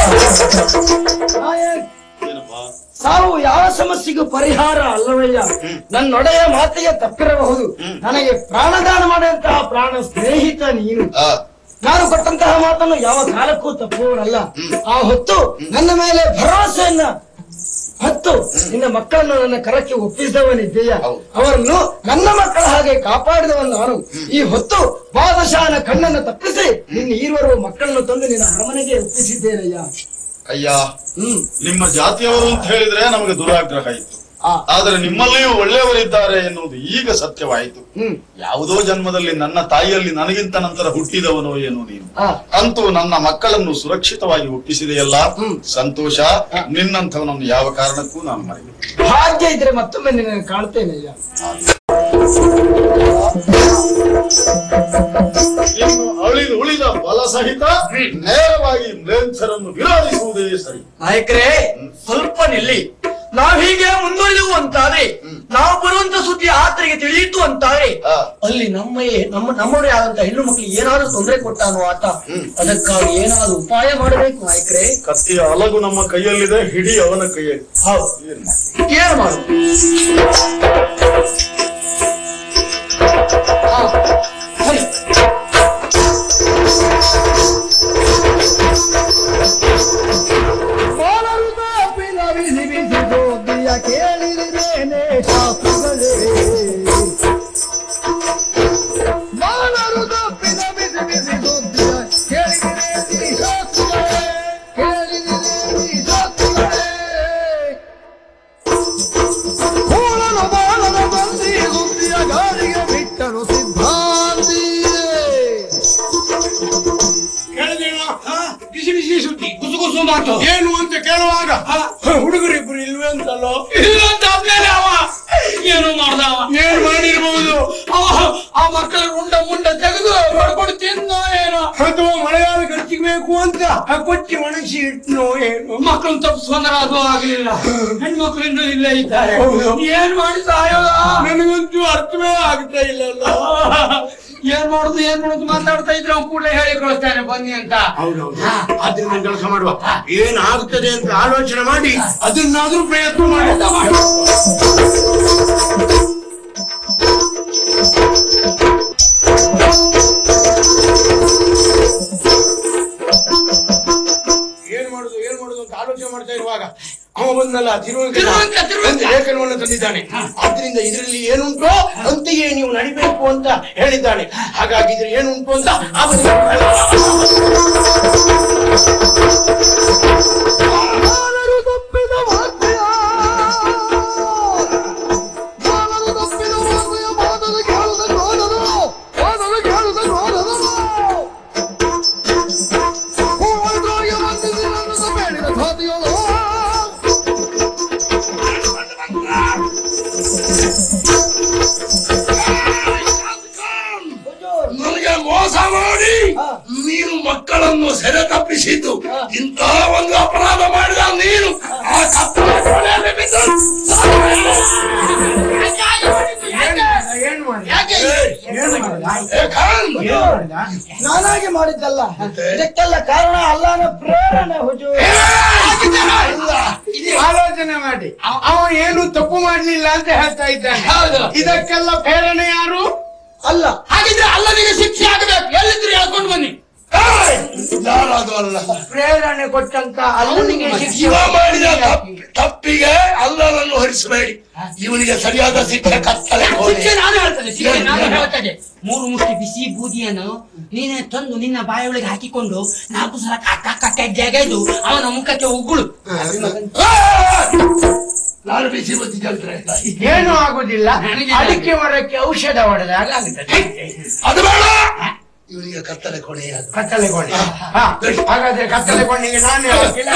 ಏನಪ್ಪಾ ಸಾವು ಯಾವ ಸಮಸ್ಯೆಗೂ ಪರಿಹಾರ ಅಲ್ಲವಯ್ಯ ನನ್ನೊಡೆಯ ಮಾತಿಗೆ ತಪ್ಪಿರಬಹುದು ನನಗೆ ಪ್ರಾಣದಾನ ಮಾಡಿದಂತಹ ಪ್ರಾಣ ಸ್ನೇಹಿತ ನೀನು ಆ, ನಾನು ಕೊಟ್ಟಂತಹ ಮಾತನ್ನು ಯಾವ ಕಾಲಕ್ಕೂ ತಪ್ಪುವವರಲ್ಲ ಆ ಹೊತ್ತು ನನ್ನ ಮೇಲೆ ಭರವಸೆಯನ್ನ ಹೊತ್ತು ನಿನ್ನ ಮಕ್ಕಳನ್ನು ನನ್ನ ಕರಕ್ಕೆ ಒಪ್ಪಿಸಿದವನಿದ್ದೀಯ ಹೌದು. ಅವರನ್ನು ನನ್ನ ಮಕ್ಕಳ ಹಾಗೆ ಕಾಪಾಡಿದವನು ನಾನು ಈ ಹೊತ್ತು ಬಾದಶಾಹನ ಕಣ್ಣನ್ನು ತಪ್ಪಿಸಿ ನಿನ್ನ ಈರುವರು ಮಕ್ಕಳನ್ನು ತಂದು ನಿನ್ನ ಅರಮನೆಗೆ ಒಪ್ಪಿಸಿದ್ದೇನಯ್ಯ ಅಯ್ಯ ಹ್ಮ್ ನಿಮ್ಮ ಜಾತಿಯವರು ಅಂತ ಹೇಳಿದ್ರೆ ನಮಗೆ ದುರಾಗ್ರಹ ಇತ್ತು ಆ, ಆದರೆ ನಿಮ್ಮಲ್ಲಿಯೂ ಒಳ್ಳೆಯವರಿದ್ದಾರೆ ಎನ್ನುವುದು ಈಗ ಸತ್ಯವಾಯಿತು ಹ್ಮ್ ಯಾವುದೋ ಜನ್ಮದಲ್ಲಿ ನನ್ನ ತಾಯಿಯಲ್ಲಿ ನನಗಿಂತ ನಂತರ ಹುಟ್ಟಿದವನೋ ಏನೋ ನೀನು ಆ, ಅಂತೂ ನನ್ನ ಮಕ್ಕಳನ್ನು ಸುರಕ್ಷಿತವಾಗಿ ಒಪ್ಪಿಸಿದೆಯಲ್ಲ ಹ್ಮ್. ಸಂತೋಷ ನಿನ್ನಂಥವನನ್ನು ಯಾವ ಕಾರಣಕ್ಕೂ ನಾನು ಮರೆಯಲ್ಲ ಭಾಗ್ಯ ಇದ್ರೆ ಮತ್ತೊಮ್ಮೆ ನಿನ್ನ ಕಾಣ್ತೇನಯ್ಯ ಇನ್ನು ಅಳಿದು ಉಳಿದ ಬಲ ಸಹಿತ ನೇರವಾಗಿ ಮ್ಲೇಚ್ಛರನ್ನು ವಿರೋಧಿಸುವುದೇ ಸರಿ ನಾಯಕರೇ ಸ್ವಲ್ಪ ನಿಲ್ಲಿ ನಾವ್ ಹೀಗೆ ಮುಂದುವರಿಯುವು ಅಂತಾದ್ರೆ ನಾವು ಬರುವಂತ ಸುದ್ದಿ ಆತರಿಗೆ ತಿಳಿಯಿತು ಅಂತಾರೆ ಆ. ಅಲ್ಲಿ ನಮ್ಮ ನಮ್ಮ ನಮ್ಮವರೇ ಆದಂತ ಹೆಣ್ಣು ಮಕ್ಕಳಿಗೆ ಏನಾದ್ರೂ ತೊಂದರೆ ಕೊಟ್ಟಾನೋ ಆತ ಅದಕ್ಕಾಗಿ ಏನಾದ್ರೂ ಉಪಾಯ ಮಾಡಬೇಕು ನಾಯಕರೇ ಕತ್ತಿಯ ಅಲಗು ನಮ್ಮ ಕೈಯಲ್ಲಿದೆ ಹಿಡಿ ಅವನ ಕೈಯಲ್ಲಿ ಹೌದು ಏನ್ ಮಾಡ್ತೀವಿ? ಏನ್ ಮಾಡುದು ಹಾ, ಸರಿ ಬಾಲರು ತಾಪಿನ ಬಿಸಿ ಬಿಸಿ ಗೋಧಿಯ ಕೇಳಿರಿದೇನೆ ಶಾಸ್ತ್ರಗಳೇ ಬಾಲರು ತಪ್ಪಿನ ಬಿಸಿ ಬಿಸಿ ಗೋಧಿಯ ಕೇಳಿರಿದೇನೆ ಶಾಸ್ತ್ರಗಳೇ ಕೇಳಿರಿದೇನೆ ಶಾಸ್ತ್ರಗಳೇ ಕೂಳಲು ಬಾಲನ ಬಂದಿ ಗುದ್ದಿಯ ಗಾಳಿಗೆ ಬಿಟ್ಟನು ಸಿದ್ಧಾಂತಿಯೇ ಬಿಸಿ ಬಿಸಿ ಸುದ್ದಿ ಗುಸು ಗುಸು ಮಾತು ಏನು ಅಂತ ಕೇಳುವಾಗ ಹುಡುಗರಿಬ್ರು ಇಲ್ವೇ ಅಂತಲ್ಲೋ ಇಲ್ಲ ಅಂತ ಆದ್ಮೇಲೆ ಅವ ಏನು ಮಾಡ್ದ ಅವ ಏನ್ ಮಾಡಿರ್ಬಹುದು ಅವ ಆ ಮಕ್ಕಳ ಉಂಡ ಮುಂಡ ತೆಗೆದು ಹೊಡ್ಕೊಂಡು ತಿನ್ನೋ ಏನೋ ಅಥವಾ ಮಳೆಗಾಲ ಖರ್ಚಿಗೆ ಬೇಕು ಅಂತ ಆ ಕೊಚ್ಚಿ ಒಣಗಿಸಿ ಇಟ್ನೋ ಏನು ಮಕ್ಕಳನ್ನ ತಪ್ಪಿಸ್ಕೊಂಡ್ರೆ ಅದು ಆಗ್ಲಿಲ್ಲ ಹೆಣ್ಮಕ್ಳು ಇನ್ನೂ ಇಲ್ಲೇ ಇದ್ದಾರೆ ಹೌದು. ಏನ್ ಮಾಡಿ ಸಾಯೋದ ನನಗಂತೂ ಅರ್ಥವೇ ಆಗ್ತಾ ಇಲ್ಲಲ್ಲ ಏನ್ ಮಾಡುದು ಏನ್ ಮಾಡುದು ಮಾತಾಡ್ತಾ ಇದ್ರೆ ಅವ್ನು ಕೂಡಲೇ ಹೇಳಿ ಕಳಿಸ್ತಾನೆ ಬನ್ನಿ ಅಂತ ಹೌದೌದು ಅದನ್ನ ಕೆಲಸ ಮಾಡುವ ಏನಾಗ್ತದೆ ಅಂತ ಆಲೋಚನೆ ಮಾಡಿ ಅದನ್ನಾದ್ರೂ ಪ್ರಯತ್ನ ಮಾಡಿ ಏನ್ ಮಾಡುದು ಏನ್ ಮಾಡುದು ಅಂತ ಆಲೋಚನೆ ಮಾಡ್ತಾ ಇರುವಾಗ ಅವ ಬಂದಲ್ಲ ತಿರುವಂಕ ತಿರುವಂಕ, ತಿರುವಂಕ. ಲೇಖನವನ್ನು ತಂದಿದ್ದಾನೆ ಆದ್ರಿಂದ ಇದರಲ್ಲಿ ಏನುಂಟೋ ಅಂತೆಯೇ ನೀವು ನಡಿಬೇಕು ಅಂತ ಹೇಳಿದ್ದಾನೆ ಹಾಗಾಗಿ ಇದ್ರ ಏನುಂಟು ಅಂತ ಅವನಿಗೆ ಬಾಲರು ತಪ್ಪಿದ ವಾಕ್ಯ ಬಾಲರು ತಪ್ಪಿದ ವಾಕ್ಯ ಬಾದಲು ಕೇಳುದ ಕ್ರೋಧನು ಬಾದಲು ಕೇಳುದ ಕ್ರೋಧನು ಹೂವಳ್ದ್ರೋಗೆ ವಂದಿಸಿ ನನ್ನನ್ನು ಬೇಡಿದ ಖಾತಿಯಳು ನನಗೆ ಮೋಸ ಮಾಡಿ ನೀನು ಮಕ್ಕಳನ್ನು ಸೆರೆ ತಪ್ಪಿಸಿದ್ದು ಇಂತಹ ಒಂದು ಅಪರಾಧ ಮಾಡಿದ ನೀನು ಆ ಕತ್ತಲ ಕೋಣೆಯಲ್ಲಿ ಬಿದ್ದು ಏನ್ ಮಾಡಿ ಏ ಖಾನ್, ನಾನಾಗಿ ಮಾಡಿದ್ದಲ್ಲ ಇದಕ್ಕೆಲ್ಲ ಕಾರಣ ಅಲ್ಲನ ಪ್ರೇರಣೆ ಹುಜು ಅಲ್ಲ, ಆಲೋಚನೆ ಮಾಡಿ ಅವ ಏನು ತಪ್ಪು ಮಾಡ್ಲಿಲ್ಲ ಅಂತ ಹೇಳ್ತಾ ಇದ್ದಾನೆ ಹೌದು ಇದಕ್ಕೆಲ್ಲ ಪ್ರೇರಣೆ ಯಾರು ಅಲ್ಲ ಹಾಗಿದ್ರೆ ಅಲ್ಲನಿಗೆ ಶಿಕ್ಷೆ ಆಗಬೇಕು ಎಲ್ಲಿದ್ರು ಹೇಳ್ಕೊಂಡು ಬನ್ನಿ ಏಯ್, ಯಾರದು ಅಲ್ಲ ಪ್ರೇರಣೆ ಕೊಟ್ಟಂತ ಅಲ್ಲನಿಗೆ ಶಿಕ್ಷೆ ಇವ ಮಾಡಿದ ತಪ್ಪಿ- ತಪ್ಪಿಗೆ ಅಲ್ಲನನ್ನು ಹೊರಿಸಬೇಡಿ ಇವನಿಗೆ ಸರಿಯಾದ ಶಿಕ್ಷೆ ಕತ್ತಲೆ ಕೋಣೆ. ಶಿಕ್ಷೆ ನಾನು ಹೇಳ್ತೇನೆ ಶಿಕ್ಷೆ ನಾನು ಹೇಳ್ತೇನೆ ಮೂರು ಮುಷ್ಟಿ ಬಿಸಿ ಬೂದಿಯನ್ನು ನೀನೇ ತಂದು ನಿನ್ನ ಬಾಯೊಳಗೆ ಹಾಕಿಕೊಂಡು ನಾಲ್ಕು ಸಲ ಕಕ್ಕ ಕಕ್ಕ ಜಗದು ಅವನ ಮುಖಕ್ಕೆ ಉಗುಳು ಏಯ್! ನಾನು ಬಿಸಿ ಬುದ್ಧಿ ಕಲ್ತ್ರೆ ಆಯ್ತಾ? ಏನು ಆಗುದಿಲ್ಲ ನನಗೆ ಅಡಿಕೆ ಮರಕ್ಕೆ ಔಷಧ ಹೊಡೆದಾಗ ಆಗುತ್ತದೆ ಅದು ಬೇಡ ಇವನಿಗೆ ಕತ್ತಲೆ ಕೊನೆಯಾದ ಕತ್ತಲೆ ಕೊಂಡಿ ಹಾ, ಹಾಗಾದ್ರೆ ಕತ್ತಲೆ ಕೊಂಡಿಗೆ ನಾನು ಹೇಳಕ್ಕಿಲ್ಲ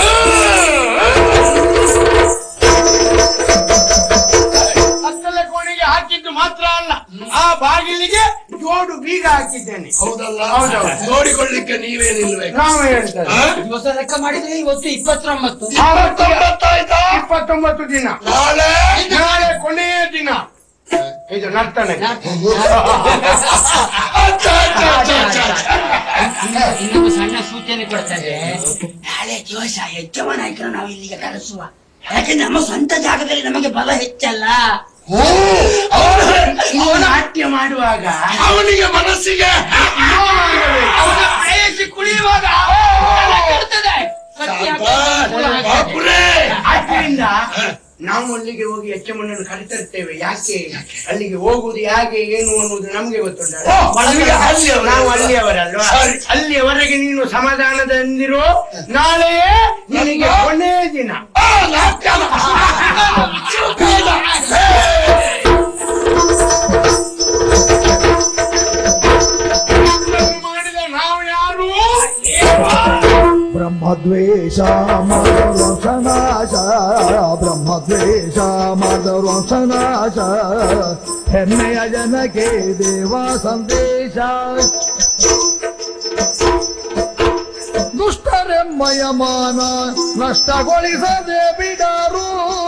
ಕತ್ತಲೆ ಕೋಣೆಗೆ ಹಾಕಿದ್ದು ಮಾತ್ರ ಅಲ್ಲ ಆ ಬಾಗಿಲಿಗೆ ಜೋಡು ಬೀಗ ಹಾಕಿದ್ದೇನೆ ಹೌದಲ್ಲ ಹೌದೌದು. ನೋಡಿಕೊಳ್ಳಿಕ್ಕೆ ನೀವೇ ನಿಲ್ಬೇಕು ನಾವು ಹೇಳ್ತೇವೆ ಆ? ದಿವಸ ಲೆಕ್ಕ ಮಾಡಿದ್ರೆ ಇವತ್ತು ಇಪ್ಪತ್ತೊಂಬತ್ತು ಇಪ್ಪತ್ತೊಂಬತ್ತಾಯ್ತಾ ಇಪ್ಪತ್ತೊಂಬತ್ತು ದಿನ ನಾಳೆ ನಾಳೆ ಕೊನೆಯ ದಿನ ಇದು ನರ್ತನೆ ಅಚ್ಚ, ಅಚ್ಚ, ಅಚ್ಚ, ಅಚ್ಚ, ಅಚ್ಚ. ಇನ್ನು- ಇನ್ನೊಂದು ಸಣ್ಣ ಸೂಚನೆ ಕೊಡ್ತಾರೆ ನಾಳೆ ದಿವಸ ಯಜ್ಞವ ನಾಯಕರು ನಾವು ಇಲ್ಲಿಗೆ ಕರೆಸುವ ಯಾಕೆ ನಮ್ಮ ಸ್ವಂತ ಜಾಗದಲ್ಲಿ ನಮಗೆ ಬಲ ಹೆಚ್ಚಲ್ಲ ಓ, ಅವನ- ನಾಟ್ಯ ಮಾಡುವಾಗ ಅವನಿಗೆ ಮನಸ್ಸಿಗೆ ಅವನ ಪ್ರೇಯಸಿ ಕುಣಿಯುವಾಗ ತಲೆ ಕೆಡ್ತದೆ. ಸತ್ಯ ಶಾಂತ, ಬಾಪುರೇ. ಆದ್ರಿಂದ ನಾವು ಅಲ್ಲಿಗೆ ಹೋಗಿ ಎಚ್ಚಮ್ಮನನ್ನು ಕರೆತರ್ತೇವೆ ಯಾಕೆ ಅಲ್ಲಿಗೆ ಹೋಗುವುದು ಹೇಗೆ ಏನು ಅನ್ನೋದು ನಮ್ಗೆ ಗೊತ್ತುಂಟ ಓ, ಅಲ್ಲಿಗೆ ಅಲ್ಲಿಯವರೇ. ನಾವು ಅಲ್ಲಿಯವರಲ್ವಾ ಸರಿ. ಅಲ್ಲಿಯವರೆಗೆ ನೀನು ಸಮಾಧಾನದಿಂದಿರು ನಾಳೆಯೇ ನಿನಗೆ ಕೊನೆ ದಿನ ಆ, ನಾಟ್ಯನ. ಚುರುಕಾದ. ಹೇ. ಮಾಡಿದ ನಾವು ಯಾರು ಬ್ರಹ್ಮದ್ವೇಷ ಮದರೋಷನಾಶ ಬ್ರಹ್ಮದ್ವೇಷ ಮದರೋಷನಾಶ ಹೆಮ್ಮೆಯ ಜನಕ್ಕೆ ದೇವ ಸಂದೇಶ ದುಷ್ಟರೆಮ್ಮಯ ಮಾನ ನಷ್ಟಗೊಳಿಸದೆ ಬಿಡರು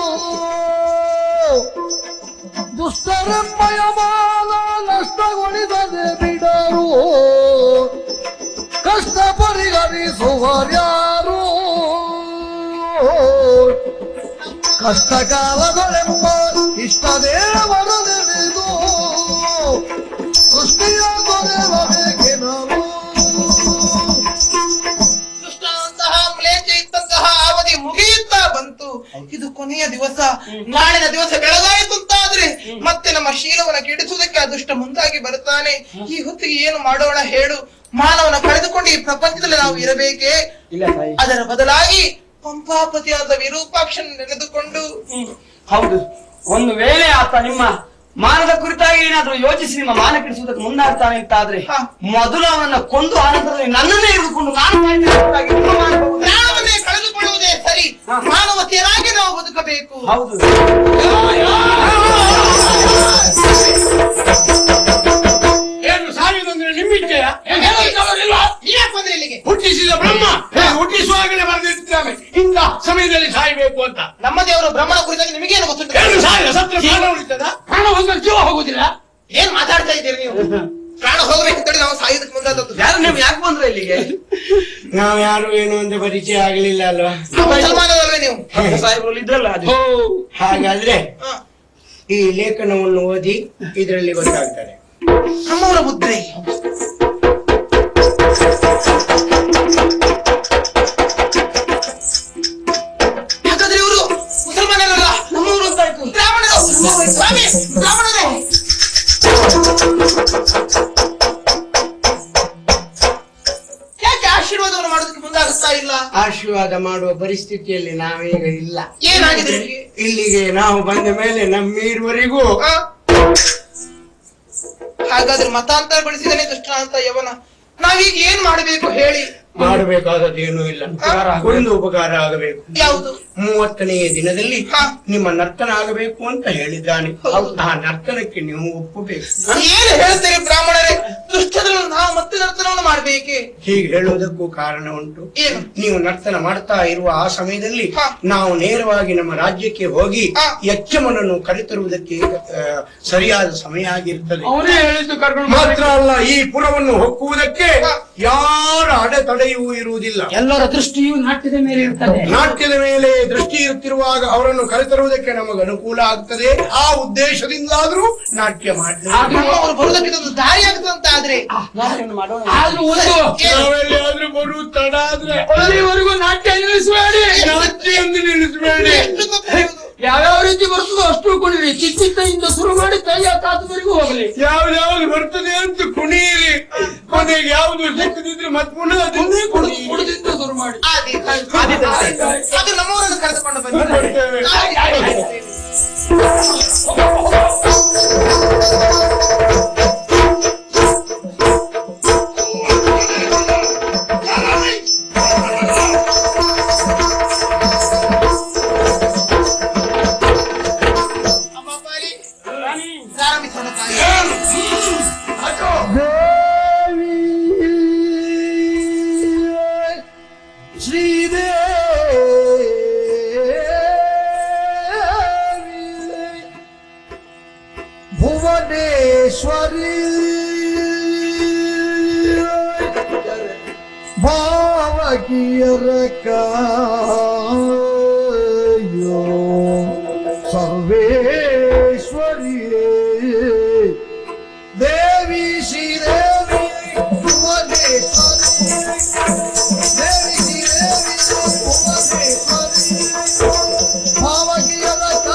ದುಷ್ಟರೆಮ್ಮಯ ಮಾನ ನಷ್ಟಗೊಳಿಸದೆ ಬಿಡರು ಕಷ್ಟ ಪರಿಹರಿಸುವರ್ಯಾರು ಕಷ್ಟ ಕಾಲಗಳೆಂಬ ಇಷ್ಟ ದೇವರ ನೆನೆದು ಸೃಷ್ಟಿಯ ದೊರೆಯಬೇಕೆನರು ದುಷ್ಟನಂತಹ ಮ್ಲೇಚ್ಛ ಇದ್ದಂತಹ ಅವಧಿ ಮುಗಿಯುತ್ತಾ ಬಂತು ಇದು ಕೊನೆಯ ದಿವಸ ನಾಳಿನ ದಿವಸ ಬೆಳಗಾಯಿತು ಅಂತಾದ್ರೆ ಮತ್ತೆ ನಮ್ಮ ಶೀಲವನ್ನ ಕೆಡಿಸುವುದಕ್ಕೆ ಆ ದುಷ್ಟ ಮುಂದಾಗಿ ಬರುತ್ತಾನೆ ಈ ಹೊತ್ತಿಗೆ ಏನು ಮಾಡೋಣ ಹೇಳು ಮಾನವನ ಕಳೆದುಕೊಂಡು ಈ ಪ್ರಪಂಚದಲ್ಲಿ ನಾವು ಇರಬೇಕೇ ಇಲ್ಲ ತಾಯಿ ಅದರ ಬದಲಾಗಿ ಪಂಪಾಪತಿಯಾದ ವಿರೂಪಾಕ್ಷನ ನೆನೆದುಕೊಂಡು ಹೌದು ಒಂದು ವೇಳೆ ಆತ ನಿಮ್ಮ ಮಾನದ ಕುರಿತಾಗಿ ಏನಾದ್ರೂ ಯೋಚಿಸಿ ನಿಮ್ಮ ಮಾನ ಕೆಡಿಸುವುದಕ್ಕೆ ಮುಂದಾಗ್ತಾನೆ ಅಂತಾದ್ರೆ ಹಾ. ಮೊದಲು ಅವನನ್ನ ಕೊಂದು ಆನಂತರದಲ್ಲಿ ನನ್ನನ್ನೇ ಹಿಡಿದುಕೊಂಡು ನಾನು ಕಾಯ್ತೇನೆ ಹೊರತಾಗಿ ನಿಮ್ಮ ಮಾನ ಹೋಗುವುದಿಲ್ಲ. ಪ್ರಾಣವನ್ನೇ ಕಳೆದುಕೊಳ್ಳುವುದೇ ಸರಿ ಹಾ. ಮಾನವತೆಯರಾಗಿ ನಾವು ಬದುಕಬೇಕು ಹೌದು ಏನು ಸಾಯುವುದಂದ್ರೆ ನಿಮ್ಮಿಚ್ಛೆಯ ಏನ್ ಹೇಳೋದವರಿಲ್ಲ? ಯಾಕೆ ಬಂದ್ರೆ ಇಲ್ಲಿಗೆ ಹುಟ್ಟಿಸಿದ ಬ್ರಹ್ಮ ಹೇ, ಹುಟ್ಟಿಸುವಾಗಲೇ ಬರೆದಿದ್ದಾನೆ ಇಂಥ ಸಮಯದಲ್ಲಿ ಸಾಯಬೇಕು ಅಂತ ನಮ್ಮ ದೇವರು ಬ್ರಹ್ಮನ ಕುರಿತಾಗಿ ನಿಮಗೇನು ಗೊತ್ತುಂಟು ಏನು ಸಾಯ ಸತ್ರ ಪ್ರಾಣ ಉಳಿತದ ಪ್ರಾಣ ಹೋದ್ರೆ ಜೀವ ಹೋಗುದಿಲ್ಲ ಏನ್ ಮಾತಾಡ್ತಾ ಇದ್ದೀರಿ ನೀವು ಪ್ರಾಣ ಹೋಗಬೇಕಂತೇಳಿ ನಾವು ಸಾಯೋದಕ್ಕೆ ಮುಂದಾದದ್ದು ಯಾರು ನೀವು ಯಾಕೆ ಬಂದ್ರೆ ಇಲ್ಲಿಗೆ ನಾವು ಯಾರು ಏನು ಅಂತ ಪರಿಚಯ ಆಗಲಿಲ್ಲ ಅಲ್ವಾ ಮುಸಲ್ಮಾನರಲ್ವೇ ನೀವು ಸಾಹೇಬ್ರಲ್ಲಿ ಇದ್ರಲ್ಲ ಅದು ಹಾಗಾದ್ರೆ ಹ. ಈ ಲೇಖನವನ್ನು ಓದಿ ಇದರಲ್ಲಿ ಗೊತ್ತಾಗ್ತದೆ ನಮ್ಮವರ ಮುದ್ರೆ ಹಾಗಾದ್ರೆ ಇವರು ಮುಸಲ್ಮಾನರಲ್ಲ ನಮ್ಮವರು ಅಂತಾಯ್ತು ಬ್ರಾಹ್ಮಣರು ಸ್ವಾಮಿ ಬ್ರಾಹ್ಮಣರೇ ಯಾಕೆ ಆಶೀರ್ವಾದವನ್ನು ಮಾಡೋದಕ್ಕೆ ಮುಂದಾಗುತ್ತಾ ಇಲ್ಲ ಆಶೀರ್ವಾದ ಮಾಡುವ ಪರಿಸ್ಥಿತಿಯಲ್ಲಿ ನಾವೀಗ ಇಲ್ಲ ಏನಾಗಿದೆ ನಿಮಗೆ? ಇಲ್ಲಿಗೆ ನಾವು ಬಂದ ಮೇಲೆ ನಮ್ಮೀರ್ವರೆಗೂ ಆ? ಹಾಗಾದ್ರೆ ಮತಾಂತರಗೊಳಿಸಿದನೇ ದುಷ್ಟ ಅಂತ ಯವನ ನಾವೀಗ ಏನ್ ಮಾಡಬೇಕು ಹೇಳಿ ಮಾಡಬೇಕಾದದ್ದೇನೂ ಇಲ್ಲ ಒಂದು ಉಪಕಾರ ಆಗಬೇಕು ಯಾವುದು ಮೂವತ್ತನೆಯ ದಿನದಲ್ಲಿ ಹಾ. ನಿಮ್ಮ ನರ್ತನ ಆಗಬೇಕು ಅಂತ ಹೇಳಿದ್ದಾನೆ ಆ ನರ್ತನಕ್ಕೆ ನೀವು ಒಪ್ಪಬೇಕು ಏನು ಹೇಳ್ತೀರಿ ಬ್ರಾಹ್ಮಣರೇ ದುಷ್ಟದಲ್ಲಿ ನಾವು ಮತ್ತೆ ನರ್ತನವನ್ನು ಮಾಡ್ಬೇಕೆ ಹೀಗೆ ಹೇಳುವುದಕ್ಕೂ ಕಾರಣ ಉಂಟು ಏನು ನೀವು ನರ್ತನ ಮಾಡ್ತಾ ಇರುವ ಆ ಸಮಯದಲ್ಲಿ ಹಾ. ನಾವು ನೇರವಾಗಿ ನಮ್ಮ ರಾಜ್ಯಕ್ಕೆ ಹೋಗಿ ಹಾ. ಯಕ್ಷಮನನ್ನು ಕರೆತರುವುದಕ್ಕೆ ಆ, ಸರಿಯಾದ ಸಮಯ ಆಗಿರ್ತದೆ ಅವನೇ ಹೇಳಿದ್ದು ಕರ್ಕೊಂಡು ಮಾತ್ರ ಅಲ್ಲ ಈ ಪುರವನ್ನು ಹೊಕ್ಕುವುದಕ್ಕೆ ಹಾ. ಯಾರ ಅಡೆತಡೆಯೂ ಇರುವುದಿಲ್ಲ ಎಲ್ಲರ ದೃಷ್ಟಿಯು ನಾಟ್ಯದ ಮೇಲೆ ಇರ್ತದೆ ನಾಟ್ಯದ ಮೇಲೆ ದೃಷ್ಟಿ ಇರುತ್ತಿರುವಾಗ ಅವರನ್ನು ಕರೆತರುವುದಕ್ಕೆ ನಮಗೆ ಅನುಕೂಲ ಆಗ್ತದೆ ಆ ಉದ್ದೇಶದಿಂದಾದ್ರೂ ನಾಟ್ಯ ಮಾಡ್ತೇವೆ ನಮ್ಮವರು ಬರುವುದಕ್ಕೆ ಇದೊಂದು ದಾರಿ ಆಗ್ತದೆ ಅಂತ ಆದ್ರೆ ಮಾಡೋಣ ಆದ್ರೂ ಒಂದು ಏನು? ನಾವೆಲ್ಲಿಯಾದ್ರೂ ಬರು ತಡ ಆದ್ರೆ ಅಲ್ಲಿವರೆಗೂ ನಾಟ್ಯ ನಿಲ್ಲಿಸಬೇಡಿ ನಾಟ್ಯ ಎಂದು ನಿಲ್ಲಿಸಬೇಡಿ ಎಷ್ಟು ತಪ್ಪುವುದು? ಯಾವ್ಯಾವ ರೀತಿ ಬರ್ತದೋ ಅಷ್ಟು ಕುಣಿರಿ ಚಿತ್ತಿತ್ತೆಯಿಂದ ಶುರು ಮಾಡಿ ಕೈಯ ತಾತದವರೆಗೂ ಹೋಗ್ಲಿ ಯಾವ್ದಾವ್ದು ಬರ್ತದೆ ಅಂತ ಕುಣಿಯಿರಿ ಕೊನೆಗೆ ಯಾವ್ದು ಸಿಕ್ಕದಿದ್ರೆ ಮತ್ ಪುನಃ ಅದನ್ನೇ ಕುಣಿಯಿರಿ. ಕುಡಿದಿಂದ ಶುರು ಮಾಡಿ ಆದೀತು. ಆದೀತು. ಅದು ನಮ್ಮವರನ್ನು ಕರೆದುಕೊಂಡು ಬನ್ನಿ ಬರ್ತೇವೆ. ಆದೀತು. ಅಮ್ಮ ಪಾಲಿ, ಪ್ರಾರಂಭಿಸೋಣ ತಾಯಿ. ದೇವಿ ಶ್ರೀದೇವಿ ಭುವನೇಶ್ವರಿ ಭಾವಕಿಯರ ಕಾಯೋ ಸರ್ವೇಶ್ವರಿಯೇ ದೇವಿ ಶ್ರೀದೇವಿ ಭುವನೇಶ್ವರಿ ದೇವಿ ಶ್ರೀದೇವಿ ಭುವನೇಶ್ವರಿ ಭಾವಕಿಯರ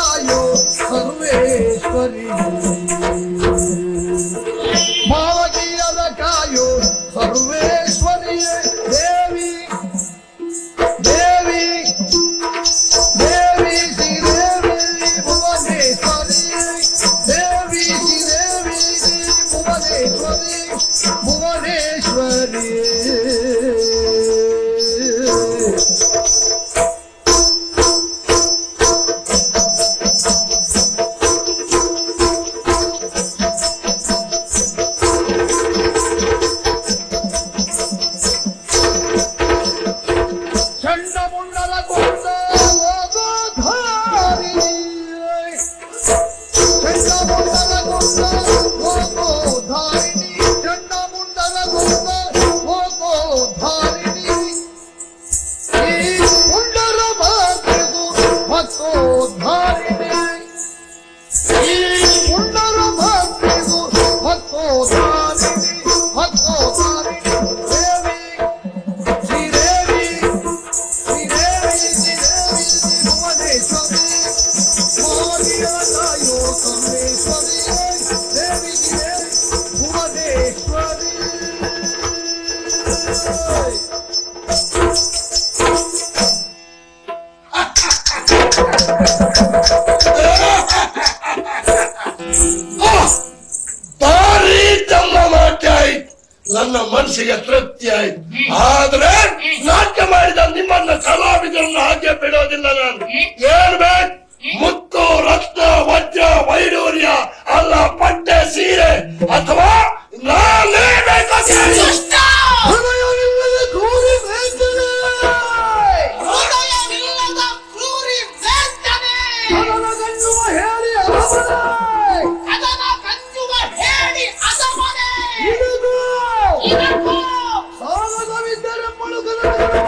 ಭಕ್ತೋದ್ಧಾರಿಣಿ ಈ ಪುಂಡರ ಭಕ್ತಿಗೂ ಭಕ್ತೋದ್ಧಾರಿಣಿ ಭಕ್ತೋದ್ಧಾರಿಣಿ ದೇವಿ ಶ್ರೀದೇವಿ ಶ್ರೀದೇವಿ ಶ್ರೀದೇವಿ ಶ್ರೀಭುವನೇಶ್ವರಿ ಮೋದಿಯ ತಾಯೋ ಸಂಬೇಶ್ವರಿ ದೇವಿ ಶ್ರೀದೇವಿ ಭುವನೇಶ್ವರಿ ಭಾರಿ ಚಂದ ನಾಟ್ಯ ಆಯ್ತು ನನ್ನ ಮನಸ್ಸಿಗೆ ತೃಪ್ತಿ ಆಯ್ತು ಆದ್ರೆ ನಾಟ್ಯ ಮಾಡಿದ ನಿಮ್ಮನ್ನ ಕಲಾವಿದರನ್ನ ಹಾಗೆ ಬಿಡೋದಿಲ್ಲ ನಾನು ಏನ್ ಬೇಕು ಮುತ್ತು ರತ್ನ ವಜ್ರ ವೈಡೂರ್ಯ ಅಲ್ಲ ಬಟ್ಟೆ ಸೀರೆ ಅಥವಾ ನಾನೇ ಬೇಕಾದ್ರೆ ಹೃದಯವಿಲ್ಲದ ಕ್ರೂರಿ ವೇದನೆ ಹೃದಯವಿಲ್ಲದ ಕ್ರೂರಿ ವೇದನೆ ಅದನ ಗಣ್ಣುವ ಹೇಳಿ ಅರಮನೆ ಅದನ ಕಂಜುವ ಹೇಳಿ ಅದಮನೆ ಇಳಿದು ಇದಕ್ಕೂ ಸಾಗದವಿದ್ದರೆ ಮಳುಕದ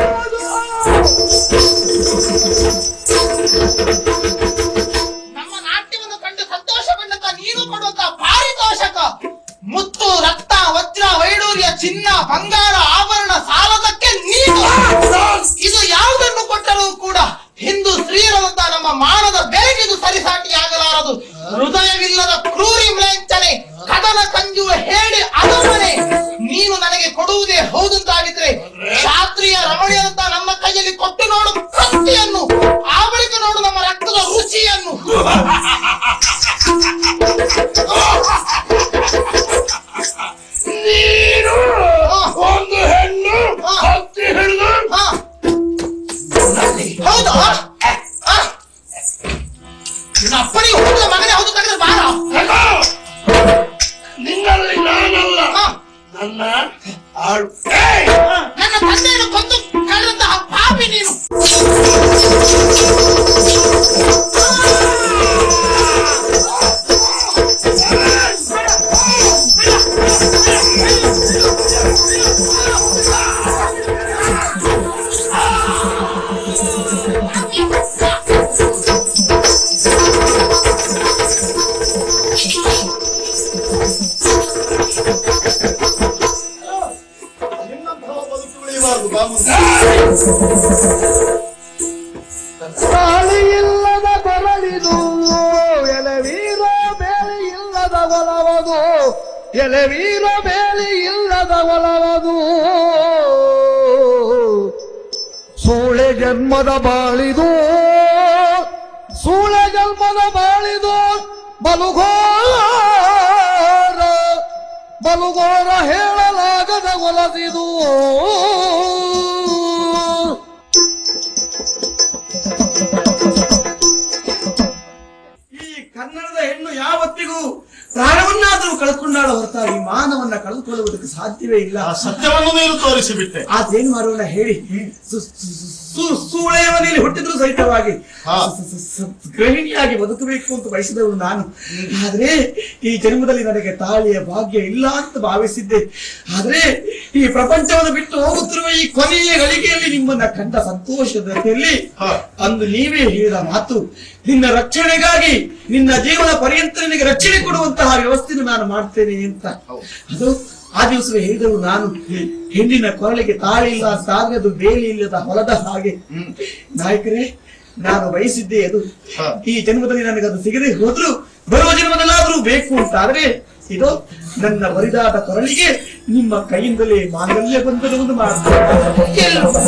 ನಮ್ಮ ನಾಟ್ಯವನ್ನು ಕಂಡು ಸಂತೋಷಗೊಂಡಂತ ನೀನು ಕೊಡುವಂತ ಪಾರಿತೋಷಕ ಮುತ್ತು ರಕ್ತ ವಜ್ರ ವೈಡೂರ್ಯ ಚಿನ್ನ ಬಂಗಾರ ಆಭರಣ ಸಾಲದಕ್ಕೆ ನೀನು ಇದು ಯಾವುದನ್ನು ಕೊಟ್ಟರೂ ಕೂಡ ಹಿಂದೂ ಸ್ತ್ರೀಯರಂತ ನಮ್ಮ ಮಾನದ ಬೆಳಗಿದು ಸರಿಸಾಟಿಯಾಗಲಾರದು ಹೃದಯವಿಲ್ಲದ ಕ್ರೂರಿ ಮ್ಲೇಂಚನೆ ಕದನ ಕಂಜುವ ಹೇಳಿ ಅದಮನೆ ನೀನು ನನಗೆ ಕೊಡುವುದೇ ಹೌದಂತಾಗಿದ್ರೆ ಶಾಸ್ತ್ರೀಯ ರಮಣಿಯಂತ ನಮ್ಮ ಕೈಯಲ್ಲಿ ಕೊಟ್ಟು ನೋಡು ಕತ್ತಿಯನ್ನು ಆ ಬಳಿಕ ನೋಡು ನಮ್ಮ ರಕ್ತದ ರುಚಿಯನ್ನು ನೀನು ಒಂದು ಹೆಣ್ಣು ಹತ್ತಿ ಹಿಡಿದು ಹಾ. ಹೌದಾ ಆ? ನಿನ್ನ ಅಪ್ಪನಿಗೆ ಹುಟ್ಟಿದ ಮಗನೇ ಹೌದು ತೆಗೆದ್ರೆ ಬಾರ ತಗೋ. ನಿನ್ನಲ್ಲಿ ನಾನಲ್ಲ ಹಾ. ನನ್ನ ಆಳು ಏಯ್! ನನ್ನ ತಂದೆಯನ್ನು ಕೊಂದು ಕಳೆದಂತಹ ಪಾಪಿ ನೀನು ನಿನ್ನಂತಹ ಬದುಕು ಉಳಿಯಬಾರದು ಬಾಮುಂದ. ತಾಳಿ ಇಲ್ಲದ ಕೊರಳಿದು ಎಲವೀರ ಬೇಲಿ ಇಲ್ಲದ ಒಲವದು ಎಲವೀರ ಬೇಲಿ ಇಲ್ಲದ ಒಲವದು ಸೂಳೆ ಜನ್ಮದ ಬಾಳಿದು ಸೂಳೆ ಜನ್ಮದ ಬಾಳಿದು ಬಲುಘೋರ ಬಲುಘೋರ ಹೇಳಲಾಗದ ಒಲದಿದು ಈ ಕನ್ನಡದ ಹೆಣ್ಣು ಯಾವತ್ತಿಗೂ ಪ್ರಾಣವನ್ನಾದರೂ ಕಳ್ಕೊಂಡಾಳ ಹೊರತಾಗಿ ಮಾನವನ್ನ ಕಳೆದುಕೊಳ್ಳುವುದಕ್ಕೆ ಸಾಧ್ಯವೇ ಇಲ್ಲ ಆ ಸತ್ಯವನ್ನು ನೀನು ತೋರಿಸಿಬಿಟ್ಟೆ ಅದೇನ್ ಮಾಡೋಣ ಹೇಳಿ ಸು- ಸು- ಸು- ಸೂಳೆಯ ಮನೆಯಲ್ಲಿ ಹುಟ್ಟಿದ್ರು ಸಹಿತವಾಗಿ ಹಾ. ಸ- ಸ- ಸ- ಗೃಹಿಣಿಯಾಗಿ ಬದುಕಬೇಕು ಅಂತ ಬಯಸಿದವಳು ನಾನು ಆದ್ರೆ ಈ ಜನ್ಮದಲ್ಲಿ ನನಗೆ ತಾಳಿಯ ಭಾಗ್ಯ ಇಲ್ಲ ಅಂತ ಭಾವಿಸಿದ್ದೆ ಆದ್ರೆ ಈ ಪ್ರಪಂಚವನ್ನು ಬಿಟ್ಟು ಹೋಗುತ್ತಿರುವ ಈ ಕೊನೆಯ ಗಳಿಗೆಯಲ್ಲಿ ನಿಮ್ಮನ್ನ ಕಂಡ ಸಂತೋಷದಲ್ಲಿ ಹಾ. ಅಂದು ನೀವೇ ಹೇಳಿದ ಮಾತು ನಿನ್ನ ರಕ್ಷಣೆಗಾಗಿ ನಿನ್ನ ಜೀವನ ಪರ್ಯಂತ ನಿನಗೆ ರಕ್ಷಣೆ ಕೊಡುವಂತಹ ವ್ಯವಸ್ಥೆಯನ್ನು ನಾನು ಮಾಡ್ತೇನೆ ಅಂತ ಅದು ಆ ದಿವಸವೇ ಹೇಳಿದಳು ನಾನು ಹೆಣ್ಣಿನ ಕೊರಳಿಗೆ ತಾಳಿ ಇಲ್ಲ ಅಂತಾದ್ರೆ ಅದು ಬೇಲಿ ಇಲ್ಲದ ಹೊಲದ ಹಾಗೆ ನಾಯಕರೇ ನಾನು ಬಯಸಿದ್ದೆ ಅದು ಹಾ. ಈ ಜನ್ಮದಲ್ಲಿ ನನಗೆ ಅದು ಸಿಗದೆ ಹೋದ್ರು ಬರುವ ಜನ್ಮದಲ್ಲಾದ್ರೂ ಬೇಕು ಅಂತ ಆದ್ರೆ ಇದು ನನ್ನ ಬರಿದಾದ ಕೊರಳಿಗೆ ನಿಮ್ಮ ಕೈಯಿಂದಲೇ ಮಾಂಗಲ್ಯ ಬಂಧನವನ್ನು ಮಾಡ್ತೇನೆ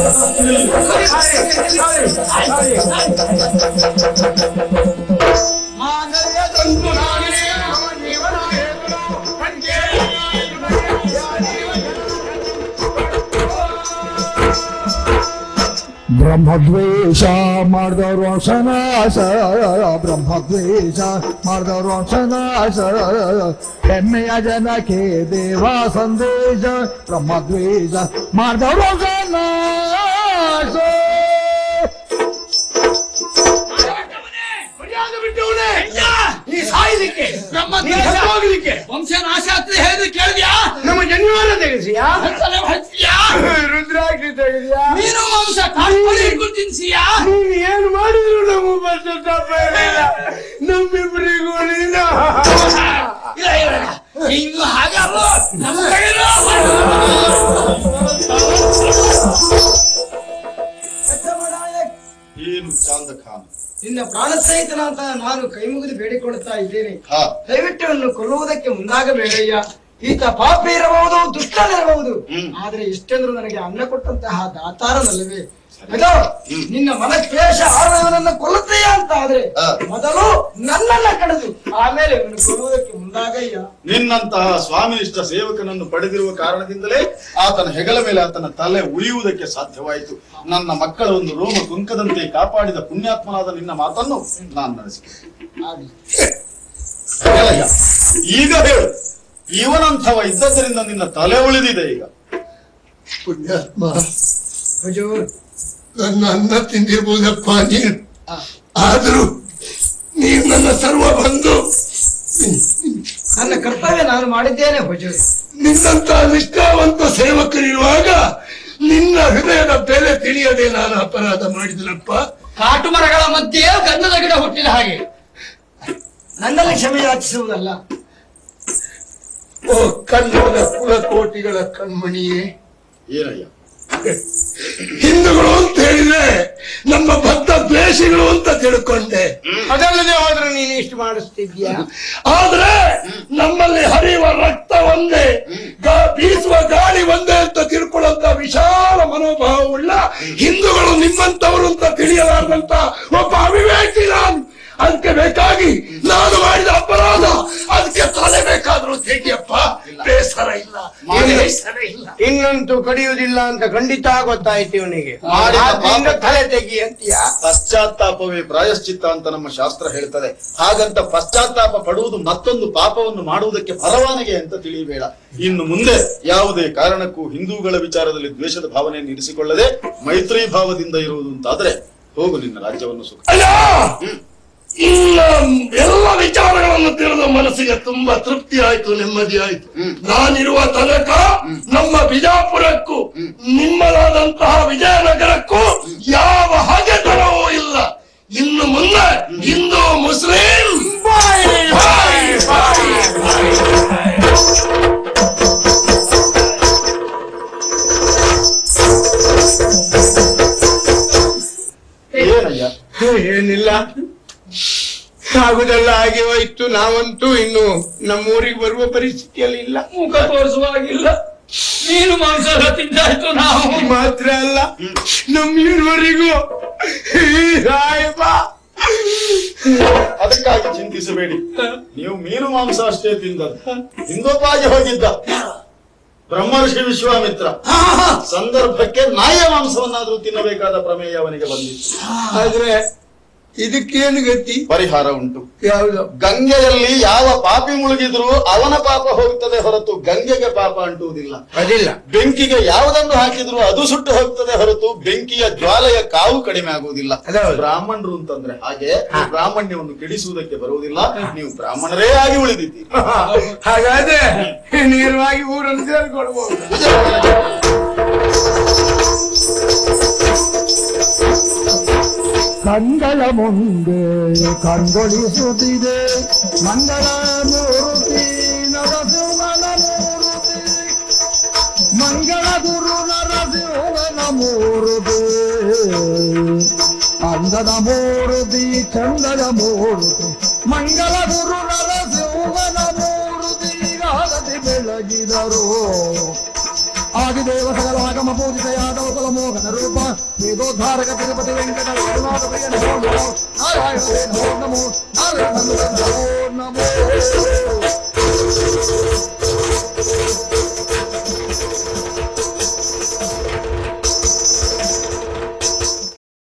ಬ್ರಹ್ಮದ್ವೇಷ ಮಾಡಿದವರು ಸನಾಶ ಬ್ರಹ್ಮದ್ವೇಷ ಮಾಡಿದವರು ಸನಾಶ ಹೆಮ್ಮೆಯ ಜನಕ್ಕೆ ದೇವ ಸಂದೇಶ ಬ್ರಹ್ಮದ್ವೇಷ ಮಾಡಿದವರು ಸನಾಶ ನೀ ಸಾಯ್ಲಿಕ್ಕೆ ನೀ ಸತ್ತು ಹೋಗ್ಲಿಕ್ಕೆ ವಂಶ ನಾಶ ಆಗ್ತದೆ ಹೇಳಿದ್ರೆ ಕೇಳಿದ್ಯಾ ನಮ್ಮ ಜನ್ಮವನ್ನು ತೆಗೆಸಿಯಾ ಹಚ್ಚಲೆ ಹಚ್ಚಿಯಾ ರುದ್ರಾಕ್ಷಿ ತೆಗೆದ್ಯಾ ಮೀನು ಮಾಂಸ ಕಾಡ್ಕೊಂಡು ಹಿಡ್ಕೊಂಡು ತಿನ್ಸಿಯಾ ನೀನ್ ಏನ್ ಮಾಡಿದ್ರು ನಮ್ಮ ಬಸ್ ತಪ್ಪ ಇರಲಿಲ್ಲ ನಮ್ಮಿಬ್ಬರಿಗೂ ನೀನು ಇಲ್ಲ ಇಲ್ಲ ಇನ್ನು ಹಾಗಲ್ಲ ನಮ್ಮ ಕಡೆನೂ ಏನು ಚಾಂದ ಖಾನ್ ನಿನ್ನ ಪ್ರಾಣ ಸಹಿತನಾದ ನಾನು ಕೈ ಮುಗಿದು ಬೇಡಿಕೊಳ್ಳುತ್ತಾ ಇದ್ದೇನೆ ಹಾ ದಯವಿಟ್ಟು ಅವನು ಕೊಲ್ಲುವುದಕ್ಕೆ ಮುಂದಾಗಬೇಡಯ್ಯ ಈತ ಪಾಪಿ ಇರಬಹುದು ದುಷ್ಟನಿರಬಹುದು ಹ್ಮ್. ಆದ್ರೆ ಎಷ್ಟೆಂದ್ರು ನನಗೆ ಅನ್ನ ಕೊಟ್ಟಂತಹ ದಾತಾರನಲ್ಲವೇ ಇದು ನಿನ್ನ ಮನಕ್ಲೇಶ ಆರವನನ್ನ ಕೊಲ್ಲುತ್ತೆಯ ಅಂತ ಆದ್ರೆ ಹಾ. ಮೊದಲು ನನ್ನನ್ನ ಕಡಿದು ಆಮೇಲೆ ಇವನು ಕೊಲ್ಲುವುದಕ್ಕೆ ಮುಂದಾಗಯ್ಯ ನಿನ್ನಂತಹ ಸ್ವಾಮಿನಿಷ್ಠ ಸೇವಕನನ್ನು ಪಡೆದಿರುವ ಕಾರಣದಿಂದಲೇ ಆತನ ಹೆಗಲ ಮೇಲೆ ಆತನ ತಲೆ ಉಳಿಯುವುದಕ್ಕೆ ಸಾಧ್ಯವಾಯಿತು ನನ್ನ ಮಕ್ಕಳ ಒಂದು ರೋಮ ಕುಂಕದಂತೆ ಕಾಪಾಡಿದ ಪುಣ್ಯಾತ್ಮನಾದ ನಿನ್ನ ಮಾತನ್ನು ನಾನು ನಡೆಸಿದೆ ಆಗ್ಲಿ. ಹೇಳಯ್ಯ, ಈಗ ಹೇಳು ಇವನಂಥವ ಇದ್ದದ್ದರಿಂದ ನಿನ್ನ ತಲೆ ಉಳಿದಿದೆ ಈಗ ಪುಣ್ಯಾತ್ಮ ಹುಜೂರ್ ನನ್ನ ಅನ್ನ ತಿಂದಿರ್ಬೋದಪ್ಪ ನೀನು ಆದರೂ ನೀನು ನನ್ನ ಸರ್ವ ಬಂಧು ನನ್ನ ಕರ್ತವ್ಯ ನಾನು ಮಾಡಿದ್ದೇನೆ ಹುಜೂರ್ ನಿನ್ನಂತ ನಿಷ್ಠಾವಂತ ಸೇವಕರಿರುವಾಗ ನಿನ್ನ ಹೃದಯದ ಬೆಲೆ ತಿಳಿಯದೆ ನಾನು ಅಪರಾಧ ಮಾಡಿದನಪ್ಪ ಕಾಟು ಮರಗಳ ಮಧ್ಯೆ ಗಂಧದ ಗಿಡ ಹುಟ್ಟಿದ ಹಾಗೆ ನನ್ನಲ್ಲಿ ಕ್ಷಮೆ ಯಾಚಿಸುವುದಲ್ಲ ಓ ಕನ್ನಡದ ಕುಲಕೋಟಿಗಳ ಕಣ್ಮಣಿಯೇ ಏನಯ್ಯ ಹಿಂದೂಗಳು ಅಂತ ಹೇಳಿದ್ರೆ ನಮ್ಮ ಭಕ್ತ ದ್ವೇಷಿಗಳು ಅಂತ ತಿಳ್ಕೊಂಡೆ ಅದಲ್ಲದೆ ಹೋದ್ರೆ ನೀನು ಇಷ್ಟು ಮಾಡಿಸ್ತಿದ್ಯಾ ಆದ್ರೆ ನಮ್ಮಲ್ಲಿ ಹರಿಯುವ ರಕ್ತ ಒಂದೇ ಗಾ- ಬೀಸುವ ಗಾಳಿ ಒಂದೇ ಅಂತ ತಿಳ್ಕೊಳ್ಳುವಂತ ವಿಶಾಲ ಮನೋಭಾವವುಳ್ಳ ಹಿಂದೂಗಳು ನಿಮ್ಮಂತವರು ಅಂತ ತಿಳಿಯಲಾರ್ದಂತ ಒಬ್ಬ ಅವಿವೇಕಿ ನಾನು ಅದಕ್ಕೆ ಬೇಕಾಗಿ ನಾನು ಮಾಡಿದ ಅಪರಾಧ ಅದಕ್ಕೆ ತಲೆ ಬೇಕಾದ್ರೂ ತೆಗಿಯಪ್ಪ ಬೇಸರ ಇಲ್ಲ ಬೇಸರ ಇಲ್ಲ ಇನ್ನಂತೂ ಕಡಿಯುವುದಿಲ್ಲ ಅಂತ ಖಂಡಿತ ಗೊತ್ತಾಯ್ತು ಇವನಿಗೆ ಮಾಡಿದ ಆದ್ರಿಂದ ಪಾಪ- ತಲೆ ತೆಗಿ ಅಂತೀಯ ಪಶ್ಚಾತ್ತಾಪವೇ ಪ್ರಾಯಶ್ಚಿತ್ತ ಅಂತ ನಮ್ಮ ಶಾಸ್ತ್ರ ಹೇಳ್ತದೆ ಹಾಗಂತ ಪಶ್ಚಾತ್ತಾಪ ಪಡುವುದು ಮತ್ತೊಂದು ಪಾಪವನ್ನು ಮಾಡುವುದಕ್ಕೆ ಪರವಾನಗಿ ಅಂತ ತಿಳಿಯಬೇಡ ಇನ್ನು ಮುಂದೆ ಯಾವುದೇ ಕಾರಣಕ್ಕೂ ಹಿಂದೂಗಳ ವಿಚಾರದಲ್ಲಿ ದ್ವೇಷದ ಭಾವನೆಯನ್ನು ಇರಿಸಿಕೊಳ್ಳದೆ ಮೈತ್ರಿ ಭಾವದಿಂದ ಇರುವುದು ಅಂತಾದ್ರೆ ಹೋಗು ನಿನ್ನ ರಾಜ್ಯವನ್ನು ಸುಖ ಅಲ್ಲ ಇನ್ನ ಎಲ್ಲ ವಿಚಾರಗಳನ್ನು ತಿಳಿದು ಮನಸ್ಸಿಗೆ ತುಂಬಾ ತೃಪ್ತಿ ಆಯ್ತು ನೆಮ್ಮದಿ ಆಯ್ತು ನಾನಿರುವ ತನಕ ನಮ್ಮ ಬಿಜಾಪುರಕ್ಕೂ ನಿಮ್ಮದಾದಂತಹ ವಿಜಯನಗರಕ್ಕೂ ಯಾವ ಹಗೆತನವೂ ಇಲ್ಲ ಇನ್ನು ಮುಂದೆ ಹಿಂದೂ ಮುಸ್ಲಿಂ ಬಾಯ್, ಬಾಯ್, ಬಾಯ್, ಬಾಯ್. ಏನಯ್ಯ ಏನಿಲ್ಲ ಆಗುದೆಲ್ಲ ಹಾಗೆ ಹೋಯ್ತು ನಾವಂತೂ ಇನ್ನು ನಮ್ಮೂರಿಗೆ ಬರುವ ಪರಿಸ್ಥಿತಿಯಲ್ಲಿ ಇಲ್ಲ ಮುಖ ತೋರಿಸುವಾಗಿಲ್ಲ ಮೀನು ಮಾಂಸ ಎಲ್ಲ ತಿಂದಾಯ್ತು ನಾವು ಮಾತ್ರ ಅಲ್ಲ ನಮ್ಮ ಇರುವರಿಗೂ ಸಾಯಬ ಅದಕ್ಕಾಗಿ ಚಿಂತಿಸಬೇಡಿ ನೀವು ಮೀನು ಮಾಂಸ ಅಷ್ಟೇ ತಿಂದದ್ದು ಹಿಂದೋಪಾಗಿ ಹೋಗಿದ್ದ ಬ್ರಹ್ಮರ್ಷಿ ವಿಶ್ವಾಮಿತ್ರ ಸಂದರ್ಭಕ್ಕೆ ನಾಯಿಯ ಮಾಂಸವನ್ನಾದ್ರೂ ತಿನ್ನಬೇಕಾದ ಪ್ರಮೇಯ ಅವನಿಗೆ ಬಂದಿತ್ತು ಆದ್ರೆ ಇದಕ್ಕೇನು ಗತಿ ಪರಿಹಾರ ಉಂಟು ಯಾವುದು ಗಂಗೆಯಲ್ಲಿ ಯಾವ ಪಾಪಿ ಮುಳುಗಿದ್ರು ಅವನ ಪಾಪ ಹೋಗ್ತದೆ ಹೊರತು ಗಂಗೆಗೆ ಪಾಪ ಅಂಟುವುದಿಲ್ಲ ಅದಿಲ್ಲ ಬೆಂಕಿಗೆ ಯಾವುದನ್ನು ಹಾಕಿದ್ರು ಅದು ಸುಟ್ಟು ಹೋಗ್ತದೆ ಹೊರತು ಬೆಂಕಿಯ ಜ್ವಾಲೆಯ ಕಾವು ಕಡಿಮೆ ಆಗುವುದಿಲ್ಲ ಅದೌದು. ಬ್ರಾಹ್ಮಣರು ಅಂತಂದ್ರೆ ಹಾಗೆ ಬ್ರಾಹ್ಮಣ್ಯವನ್ನು ಕೆಡಿಸುವುದಕ್ಕೆ ಬರುವುದಿಲ್ಲ ನೀವು ಬ್ರಾಹ್ಮಣರೇ ಆಗಿ ಉಳಿದಿದ್ದೀರಿ ಹಾಗಾದ್ರೆ ನೇರವಾಗಿ ಊರನ್ನು ಸೇರ್ಕೊಳ್ಬಹುದು ಕಂಗಳ ಮುಂದೆ ಕಂಗೊಳಿಸುತ್ತಿದೆ ಮಂಗಳ ಮೂರ್ತಿ ನರಸಿಂಹನ ಮೂರ್ತಿ ಮಂಗಳ ಗುರು ನರಸಿಂಹನ ಮೂರ್ತಿ ಅಂದದ ಮೂರ್ತಿ ಚಂದದ ಮೂರ್ತಿ ಮಂಗಳ ಗುರು ನರಸಿಂಹನ ಮೂರ್ತಿ ಆರತಿ ಬೆಳಗಿದರು ಆದಿದೇವ ಸಕಲ ಆಗಮ ಪೂಜಿತ ಯಾದವ ಕುಲ ಮೋಹನ ರೂಪ ವೇದೋದ್ಧಾರಕ ತಿರುಪತಿ ವೆಂಕಟ ವೇಣುನಾಥ ಪ್ರಿಯ ನಮೋ ನಮೋ ನಾರಾಯಣ ನಮೋ ನಮೋ ನಾರಾಯಣ ನಮೋ ನಮೋ